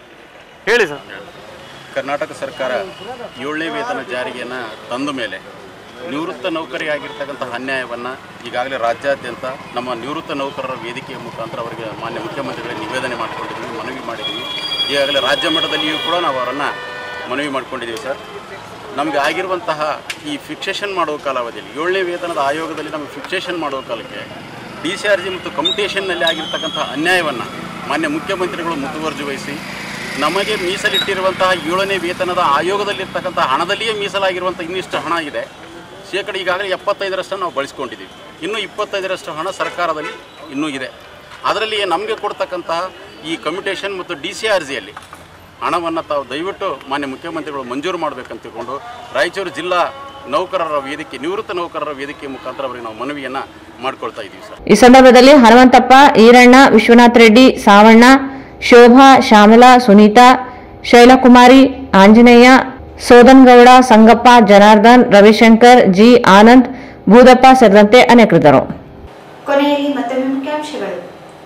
ಹೇಳಿ ಸರ್ ಕರ್ನಾಟಕ ಸರ್ಕಾರ ಏಳನೇ ವೇತನ ಜಾರಿಗೆಯನ್ನು ತಂದ ಮೇಲೆ ನಿವೃತ್ತ ನೌಕರಿಯಾಗಿರ್ತಕ್ಕಂಥ ಅನ್ಯಾಯವನ್ನು ಈಗಾಗಲೇ ರಾಜ್ಯಾದ್ಯಂತ ನಮ್ಮ ನಿವೃತ್ತ ನೌಕರರ ವೇದಿಕೆಯ ಮುಖಾಂತರ ಅವರಿಗೆ ಮಾನ್ಯ ಮುಖ್ಯಮಂತ್ರಿಗಳಿಗೆ ನಿವೇದನೆ ಮಾಡಿಕೊಂಡಿದ್ದೀವಿ ಮನವಿ ಮಾಡಿದ್ದೀವಿ ಈಗಾಗಲೇ ರಾಜ್ಯ ಮಟ್ಟದಲ್ಲಿಯೂ ಕೂಡ ನಾವು ಅವರನ್ನು ಮನವಿ ಮಾಡ್ಕೊಂಡಿದ್ದೀವಿ ಸರ್ ನಮಗೆ ಆಗಿರುವಂತಹ ಈ ಫಿಕ್ಸೇಷನ್ ಮಾಡುವ ಕಾಲಾವಧಿಯಲ್ಲಿ ಏಳನೇ ವೇತನದ ಆಯೋಗದಲ್ಲಿ ನಮಗೆ ಫಿಕ್ಸೇಷನ್ ಮಾಡುವ ಕಾಲಕ್ಕೆ ಡಿ ಸಿ ಆರ್ ಜಿ ಮತ್ತು ಕಮ್ಯುಟೇಷನ್ನಲ್ಲಿ ಆಗಿರ್ತಕ್ಕಂಥ ಅನ್ಯಾಯವನ್ನು ಮಾನ್ಯ ಮುಖ್ಯಮಂತ್ರಿಗಳು ಮುತುವರ್ಜಿ ವಹಿಸಿ ನಮಗೆ ಮೀಸಲಿಟ್ಟಿರುವಂತಹ ಏಳನೇ ವೇತನದ ಆಯೋಗದಲ್ಲಿರ್ತಕ್ಕಂಥ ಹಣದಲ್ಲಿಯೇ ಮೀಸಲಾಗಿರುವಂಥ ಇನ್ನಿಷ್ಟು ಹಣ ಇದೆ ಶೇಕಡ ಈಗಾಗಲೇ ಎಪ್ಪತ್ತೈದರಷ್ಟು ನಾವು ಬಳಸ್ಕೊಂಡಿದ್ದೀವಿ ಇನ್ನೂ ಇಪ್ಪತ್ತೈದರಷ್ಟು ಹಣ ಸರ್ಕಾರದಲ್ಲಿ ಇನ್ನೂ ಇದೆ ಅದರಲ್ಲಿ ನಮಗೆ ಕೊಡ್ತಕ್ಕಂತಹ ಈ ಕಮ್ಯುಟೇಷನ್ ಮತ್ತು ಡಿ ಸಿ ಆರ್ ಜಿಯಲ್ಲಿ ಹಣವನ್ನು ತಾವು ದಯವಿಟ್ಟು ಮಾನ್ಯ ಮುಖ್ಯಮಂತ್ರಿಗಳು ಮಂಜೂರು ಮಾಡಬೇಕಂತ ತಿಳ್ಕೊಂಡು ರಾಯಚೂರು ಜಿಲ್ಲಾ ನೌಕರರ ವೇದಿಕೆ ನಿವೃತ್ತ ನೌಕರರ ವೇದಿಕೆ ಮುಖಾಂತರ ಅವರಿಗೆ ನಾವು ಮನವಿಯನ್ನು ಮಾಡ್ಕೊಳ್ತಾ ಇದ್ದೀವಿ ಸರ್ ಈ ಸಂದರ್ಭದಲ್ಲಿ ಹನುಮಂತಪ್ಪ ಈರಣ್ಣ ವಿಶ್ವನಾಥ್ ರೆಡ್ಡಿ ಸಾವಣ್ಣ ಶೋಭಾ ಶ್ಯಾಮಲಾ ಸುನೀತಾ ಶೈಲಕುಮಾರಿ ಆಂಜನೇಯ ಸೋದನ್ಗೌಡ ಸಂಗಪ್ಪ ಜನಾರ್ದನ್ ರವಿಶಂಕರ್ ಜಿ ಆನಂದ್ ಭೂದಪ್ಪ ಸೇರಿದಂತೆ ಅನೇಕರಿದ್ದರು ಕೊನೆಯಲ್ಲಿ ಮತ್ತೊಮ್ಮೆ ಮುಖ್ಯಾಂಶಗಳು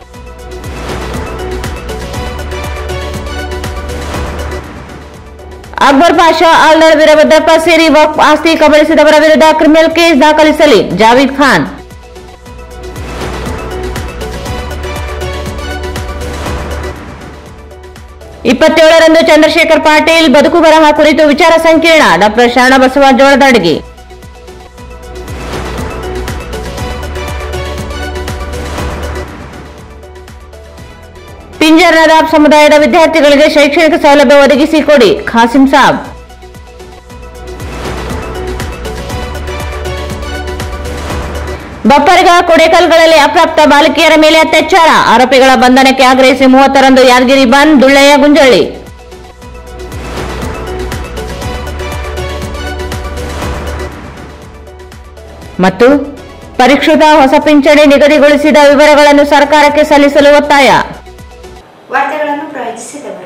ಅಕ್ಬರ್ ಪಾಷಾ ಆಲ್ದರ್ ವೀರಭದ್ರಪ್ಪ ಸೇರಿ ವಕ್ಫ್ ಆಸ್ತಿ ಕಬಳಿಸಿದವರ ವಿರುದ್ಧ ಕ್ರಿಮಿನಲ್ ಕೇಸ್ ದಾಖಲಿಸಲಿ ಜಾವೀದ್ ಖಾನ್ ಇಪ್ಪತ್ತೇಳರಂದು ಚಂದ್ರಶೇಖರ್ ಪಾಟೀಲ್ ಬದುಕು ಬರಹ ಕುರಿತು ವಿಚಾರ ಸಂಕಿರಣ ಡಾಕ್ಟರ್ ಶರಣಬಸವ ಜೋಳದಡ್ಗಿ ಪಿಂಜರ್ ನದಾಬ್ ಸಮುದಾಯದ ವಿದ್ಯಾರ್ಥಿಗಳಿಗೆ ಶೈಕ್ಷಣಿಕ ಸೌಲಭ್ಯ ಒದಗಿಸಿಕೊಡಿ ಖಾಸಿಂ ಸಾಬ್ ಬಪ್ಪರ್ಗ ಕೊಡೇಕಲ್ಗಳಲ್ಲಿ ಅಪ್ರಾಪ್ತ ಬಾಲಕಿಯರ ಮೇಲೆ ಅತ್ಯಾಚಾರ ಆರೋಪಿಗಳ ಬಂಧನಕ್ಕೆ ಆಗ್ರಹಿಸಿ ಮೂವತ್ತರಂದು ಯಾದಗಿರಿ ಬಂದ್ ದುಳ್ಳೆಯ ಗುಂಜಳ್ಳಿ ಮತ್ತು ಪರಿಷ್ಕೃತ ಹೊಸ ಪಿಂಚಣಿ ನಿಗದಿಗೊಳಿಸಿದ ವಿವರಗಳನ್ನು ಸರ್ಕಾರಕ್ಕೆ ಸಲ್ಲಿಸಲು ಒತ್ತಾಯ ವಾರ್ತೆಗಳನ್ನು ಪ್ರಾಯೋಜಿಸಿದವರು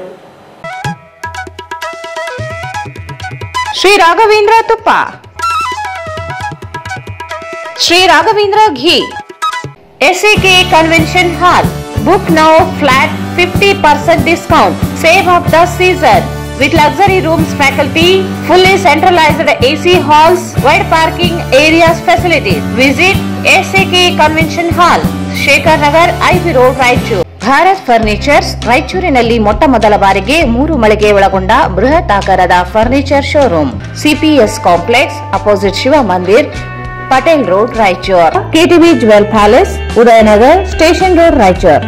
ಶ್ರೀ ರಾಘವೇಂದ್ರ ತುಪ್ಪ Shri Raghavendra ghee SAK convention hall book now flat fifty percent discount save of the season with luxury rooms faculty, fully centralized AC halls, wide parking areas facilities. Visit SAK Convention Hall, Shekhar Nagar IB road Raichur Bharat furnitures ರಾಯಚೂರಿನಲ್ಲಿ ಮೊಟ್ಟ ಮೊದಲ ಬಾರಿಗೆ ಮೂರು ಮಳಿಗೆ ಒಳಗೊಂಡ ಬೃಹತ್ ಆಕಾರದ furniture showroom CPS complex opposite Shiva Mandir Patel road Raichur KTV jewel palace Udayanagar station road Raichur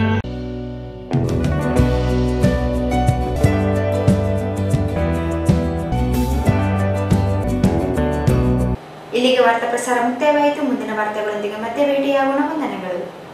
ಇಲ್ಲಿಗೆ ವಾರ್ತಾ ಪ್ರಸಾರ ಮುಕ್ತಾಯವಾಯಿತು ಮುಂದಿನ ವಾರ್ತೆಗಳೊಂದಿಗೆ ಮತ್ತೆ ಭೇಟಿಯಾಗೋಣ ವಂದನೆಗಳು